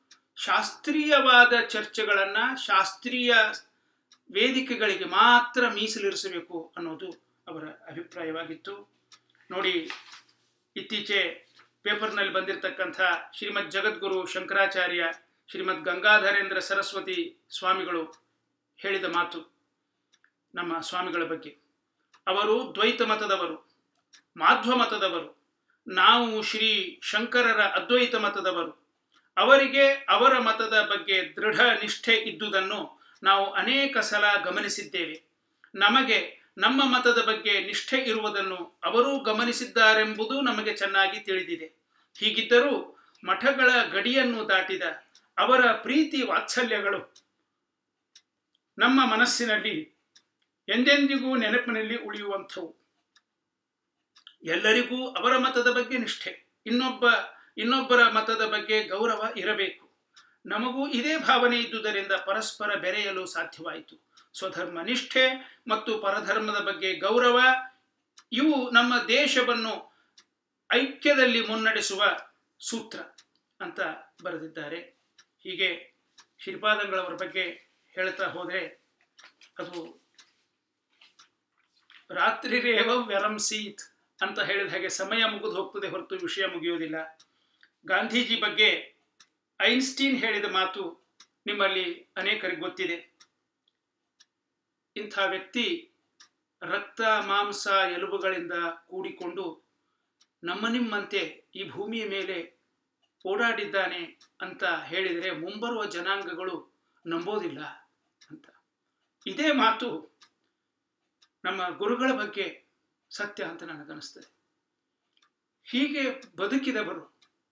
ಶಾಸ್ತ್ರೀಯವಾದ ಚರ್ಚೆಗಳನ್ನು ಶಾಸ್ತ್ರೀಯ ವೇದಿಕೆಗಳಿಗೆ ಮಾತ್ರ ಮೀಸಲಿರಿಸಬೇಕು ಅನ್ನೋದು ಅವರ ಅಭಿಪ್ರಾಯವಾಗಿತ್ತು ನೋಡಿ ಇತ್ತೀಚೆ ಪೇಪರ್ನಲ್ಲಿ ಬಂದಿರತಕ್ಕಂಥ ಶ್ರೀಮದ್ ಜಗದ್ಗುರು ಶಂಕರಾಚಾರ್ಯ ಶ್ರೀಮದ್ ಗಂಗಾಧರೇಂದ್ರ ಸರಸ್ವತಿ ಸ್ವಾಮಿಗಳು ಹೇಳಿದ ಮಾತು ನಮ್ಮ ಸ್ವಾಮಿಗಳ ಬಗ್ಗೆ ಅವರು ದ್ವೈತ ಮತದವರು ಮಾಧ್ವ ಮತದವರು ನಾವು ಶ್ರೀ ಶಂಕರರ ಅದ್ವೈತ ಮತದವರು ಅವರಿಗೆ ಅವರ ಮತದ ಬಗ್ಗೆ ದೃಢ ನಿಷ್ಠೆ ಇದ್ದುದನ್ನು ನಾವು ಅನೇಕ ಸಲ ಗಮನಿಸಿದ್ದೇವೆ ನಮಗೆ ನಮ್ಮ ಮತದ ಬಗ್ಗೆ ನಿಷ್ಠೆ ಇರುವುದನ್ನು ಅವರೂ ಗಮನಿಸಿದ್ದಾರೆಂಬುದು ನಮಗೆ ಚೆನ್ನಾಗಿ ತಿಳಿದಿದೆ ಹೀಗಿದ್ದರೂ ಮಠಗಳ ಗಡಿಯನ್ನು ದಾಟಿದ ಅವರ ಪ್ರೀತಿ ವಾತ್ಸಲ್ಯಗಳು ನಮ್ಮ ಮನಸ್ಸಿನಲ್ಲಿ ಎಂದೆಂದಿಗೂ ನೆನಪಿನಲ್ಲಿ ಉಳಿಯುವಂಥವು ಎಲ್ಲರಿಗೂ ಅವರ ಮತದ ಬಗ್ಗೆ ನಿಷ್ಠೆ ಇನ್ನೊಬ್ಬ ಇನ್ನೊಬ್ಬರ ಮತದ ಬಗ್ಗೆ ಗೌರವ ಇರಬೇಕು ನಮಗೂ ಇದೇ ಭಾವನೆ ಇದ್ದುದರಿಂದ ಪರಸ್ಪರ ಬೆರೆಯಲು ಸಾಧ್ಯವಾಯಿತು ಸ್ವಧರ್ಮ ನಿಷ್ಠೆ ಮತ್ತು ಪರಧರ್ಮದ ಬಗ್ಗೆ ಗೌರವ ಇವು ನಮ್ಮ ದೇಶವನ್ನು ಐಕ್ಯದಲ್ಲಿ ಮುನ್ನಡೆಸುವ ಸೂತ್ರ ಅಂತ ಬರೆದಿದ್ದಾರೆ ಹೀಗೆ ಶ್ರೀಪಾದಂಗಳವರ ಬಗ್ಗೆ ಹೇಳ್ತಾ ಹೋದರೆ ಅದು ರಾತ್ರಿರೇವ ವ್ಯರಂಸೀತ್ ಅಂತ ಹೇಳಿದ ಹಾಗೆ ಸಮಯ ಮುಗಿದು ಹೋಗ್ತದೆ ಹೊರತು ವಿಷಯ ಮುಗಿಯೋದಿಲ್ಲ ಗಾಂಧೀಜಿ ಬಗ್ಗೆ ಐನ್ಸ್ಟೀನ್ ಹೇಳಿದ ಮಾತು ನಿಮ್ಮಲ್ಲಿ ಅನೇಕರಿಗೆ ಗೊತ್ತಿದೆ ಇಂಥ ವ್ಯಕ್ತಿ ರಕ್ತ ಮಾಂಸ ಎಲುಬುಗಳಿಂದ ಕೂಡಿಕೊಂಡು ನಮ್ಮ ನಿಮ್ಮಂತೆ ಈ ಭೂಮಿಯ ಮೇಲೆ ಓಡಾಡಿದ್ದಾನೆ ಅಂತ ಹೇಳಿದರೆ ಮುಂಬರುವ ಜನಾಂಗಗಳು ನಂಬೋದಿಲ್ಲ ಅಂತ ಇದೇ ಮಾತು ನಮ್ಮ ಗುರುಗಳ ಬಗ್ಗೆ ಸತ್ಯ ಅಂತ ನನಗನ್ನಿಸ್ತದೆ ಹೀಗೆ ಬದುಕಿದವರು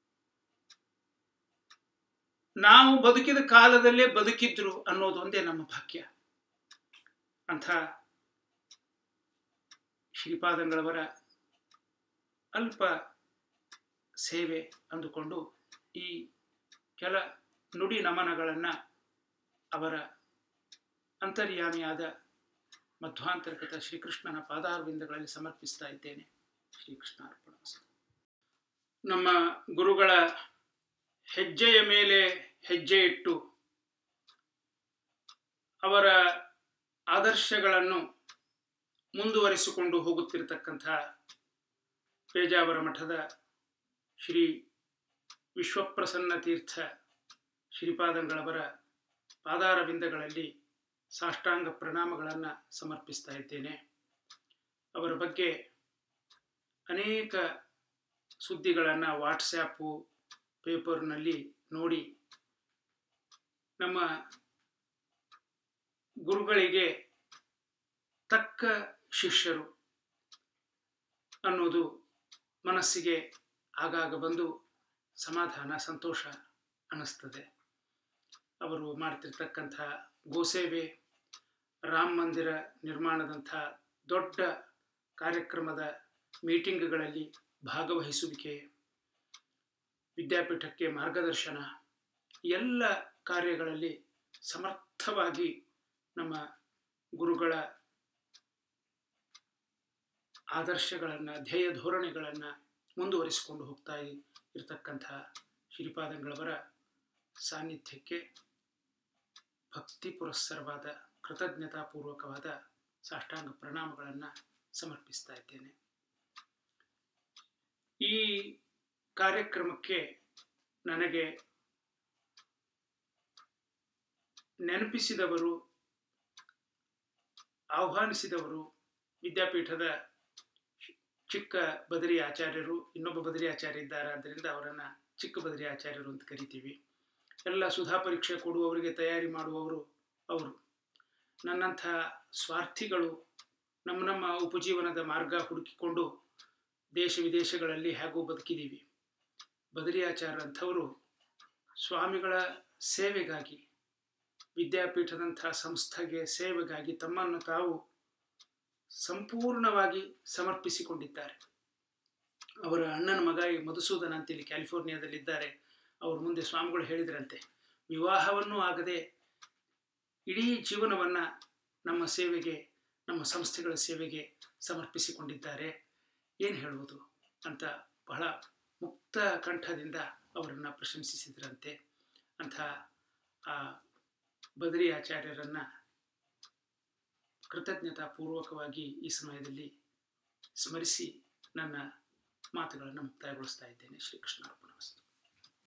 ನಾವು ಬದುಕಿದ ಕಾಲದಲ್ಲೇ ಬದುಕಿದ್ರು ಅನ್ನೋದೊಂದೇ ನಮ್ಮ ಭಾಗ್ಯ ಅಂಥ ಶ್ರೀಪಾದಂಗಳವರ ಅಲ್ಪ ಸೇವೆ ಅಂದುಕೊಂಡು ಈ ಕೆಲ ನುಡಿ ನಮನಗಳನ್ನು ಅವರ ಅಂತರ್ಯಾಮಿಯಾದ ಮಧ್ವಾಂತರ್ಗತ ಶ್ರೀಕೃಷ್ಣನ ಪಾದಾರವಿಂದಗಳಲ್ಲಿ ಸಮರ್ಪಿಸ್ತಾ ಇದ್ದೇನೆ ಶ್ರೀಕೃಷ್ಣ ಅರ್ಪಣ ನಮ್ಮ ಗುರುಗಳ ಹೆಜ್ಜೆಯ ಮೇಲೆ ಹೆಜ್ಜೆ ಇಟ್ಟು ಅವರ ಆದರ್ಶಗಳನ್ನು ಮುಂದುವರಿಸಿಕೊಂಡು ಹೋಗುತ್ತಿರತಕ್ಕಂಥ ಪೇಜಾವರ ಮಠದ ಶ್ರೀ ವಿಶ್ವಪ್ರಸನ್ನ ತೀರ್ಥ ಶ್ರೀಪಾದಂಗಳವರ ಪಾದಾರವಿಂದಗಳಲ್ಲಿ ಸಾಷ್ಟಾಂಗ ಪ್ರಣಾಮಗಳನ್ನು ಸಮರ್ಪಿಸ್ತಾ ಇದ್ದೇನೆ ಅವರ ಬಗ್ಗೆ ಅನೇಕ ಸುದ್ದಿಗಳನ್ನು ವಾಟ್ಸ್ಯಾಪು ಪೇಪರ್ನಲ್ಲಿ ನೋಡಿ ನಮ್ಮ ಗುರುಗಳಿಗೆ ತಕ್ಕ ಶಿಷ್ಯರು ಅನ್ನೋದು ಮನಸ್ಸಿಗೆ ಆಗಾಗ ಬಂದು ಸಮಾಧಾನ ಸಂತೋಷ ಅನ್ನಿಸ್ತದೆ ಅವರು ಮಾಡ್ತಿರ್ತಕ್ಕಂಥ ಗೋಸೇವೆ ರಾಮ ಮಂದಿರ ನಿರ್ಮಾಣದಂಥ ದೊಡ್ಡ ಕಾರ್ಯಕ್ರಮದ ಮೀಟಿಂಗ್ಗಳಲ್ಲಿ ಭಾಗವಹಿಸುವಿಕೆ ವಿದ್ಯಾಪೀಠಕ್ಕೆ ಮಾರ್ಗದರ್ಶನ ಎಲ್ಲ ಕಾರ್ಯಗಳಲ್ಲಿ ಸಮರ್ಥವಾಗಿ ನಮ್ಮ ಗುರುಗಳ ಆದರ್ಶಗಳನ್ನು ಧ್ಯೇಯ ಧೋರಣೆಗಳನ್ನು ಮುಂದುವರಿಸಿಕೊಂಡು ಹೋಗ್ತಾ ಇರತಕ್ಕಂಥ ಶ್ರೀಪಾದಂಗಳವರ ಸಾನ್ನಿಧ್ಯಕ್ಕೆ ಭಕ್ತಿ ಪುರಸ್ಸರವಾದ ಕೃತಜ್ಞತಾಪೂರ್ವಕವಾದ ಸಾಷ್ಟಾಂಗ ಪ್ರಣಾಮಗಳನ್ನು ಸಮರ್ಪಿಸ್ತಾ ಇದ್ದೇನೆ ಈ ಕಾರ್ಯಕ್ರಮಕ್ಕೆ ನನಗೆ ನೆನಪಿಸಿದವರು ಆಹ್ವಾನಿಸಿದವರು ವಿದ್ಯಾಪೀಠದ ಚಿಕ್ಕ ಬದರಿ ಆಚಾರ್ಯರು ಇನ್ನೊಬ್ಬ ಬದರಿ ಆಚಾರ್ಯ ಇದ್ದಾರೆ ಆದ್ದರಿಂದ ಅವರನ್ನು ಚಿಕ್ಕ ಬದರಿ ಆಚಾರ್ಯರು ಅಂತ ಕರಿತೀವಿ ಎಲ್ಲ ಸುಧಾ ಪರೀಕ್ಷೆ ಕೊಡುವವರಿಗೆ ತಯಾರಿ ಮಾಡುವವರು ಅವರು ನನ್ನಂಥ ಸ್ವಾರ್ಥಿಗಳು ನಮ್ಮ ನಮ್ಮ ಉಪಜೀವನದ ಮಾರ್ಗ ಹುಡುಕಿಕೊಂಡು ದೇಶ ವಿದೇಶಗಳಲ್ಲಿ ಹೇಗೂ ಬದುಕಿದ್ದೀವಿ ಬದರಿ ಆಚಾರ್ಯ ಅಂಥವರು ಸ್ವಾಮಿಗಳ ಸೇವೆಗಾಗಿ ವಿದ್ಯಾಪೀಠದಂಥ ಸಂಸ್ಥೆಗೆ ಸೇವೆಗಾಗಿ ತಮ್ಮನ್ನು ತಾವು ಸಂಪೂರ್ಣವಾಗಿ ಸಮರ್ಪಿಸಿಕೊಂಡಿದ್ದಾರೆ ಅವರ ಅಣ್ಣನ ಮಗ ಈ ಮಧುಸೂದನ್ ಅಂತೇಳಿ ಕ್ಯಾಲಿಫೋರ್ನಿಯಾದಲ್ಲಿದ್ದಾರೆ ಅವ್ರ ಮುಂದೆ ಸ್ವಾಮಿಗಳು ಹೇಳಿದ್ರಂತೆ ವಿವಾಹವನ್ನೂ ಆಗದೆ ಇಡೀ ಜೀವನವನ್ನು ನಮ್ಮ ಸೇವೆಗೆ ನಮ್ಮ ಸಂಸ್ಥೆಗಳ ಸೇವೆಗೆ ಸಮರ್ಪಿಸಿಕೊಂಡಿದ್ದಾರೆ ಏನು ಹೇಳುವುದು ಅಂತ ಬಹಳ ಮುಕ್ತ ಕಂಠದಿಂದ ಅವರನ್ನು ಪ್ರಶಂಸಿಸಿದ್ರಂತೆ ಅಂಥ ಆ ಬದರಿ ಆಚಾರ್ಯರನ್ನು ಕೃತಜ್ಞತಾಪೂರ್ವಕವಾಗಿ ಈ ಸಮಯದಲ್ಲಿ ಸ್ಮರಿಸಿ ನನ್ನ ಮಾತುಗಳನ್ನು ಮುಕ್ತಾಯಗೊಳಿಸ್ತಾ ಇದ್ದೇನೆ ಶ್ರೀಕೃಷ್ಣ ಅರ್ಪಣ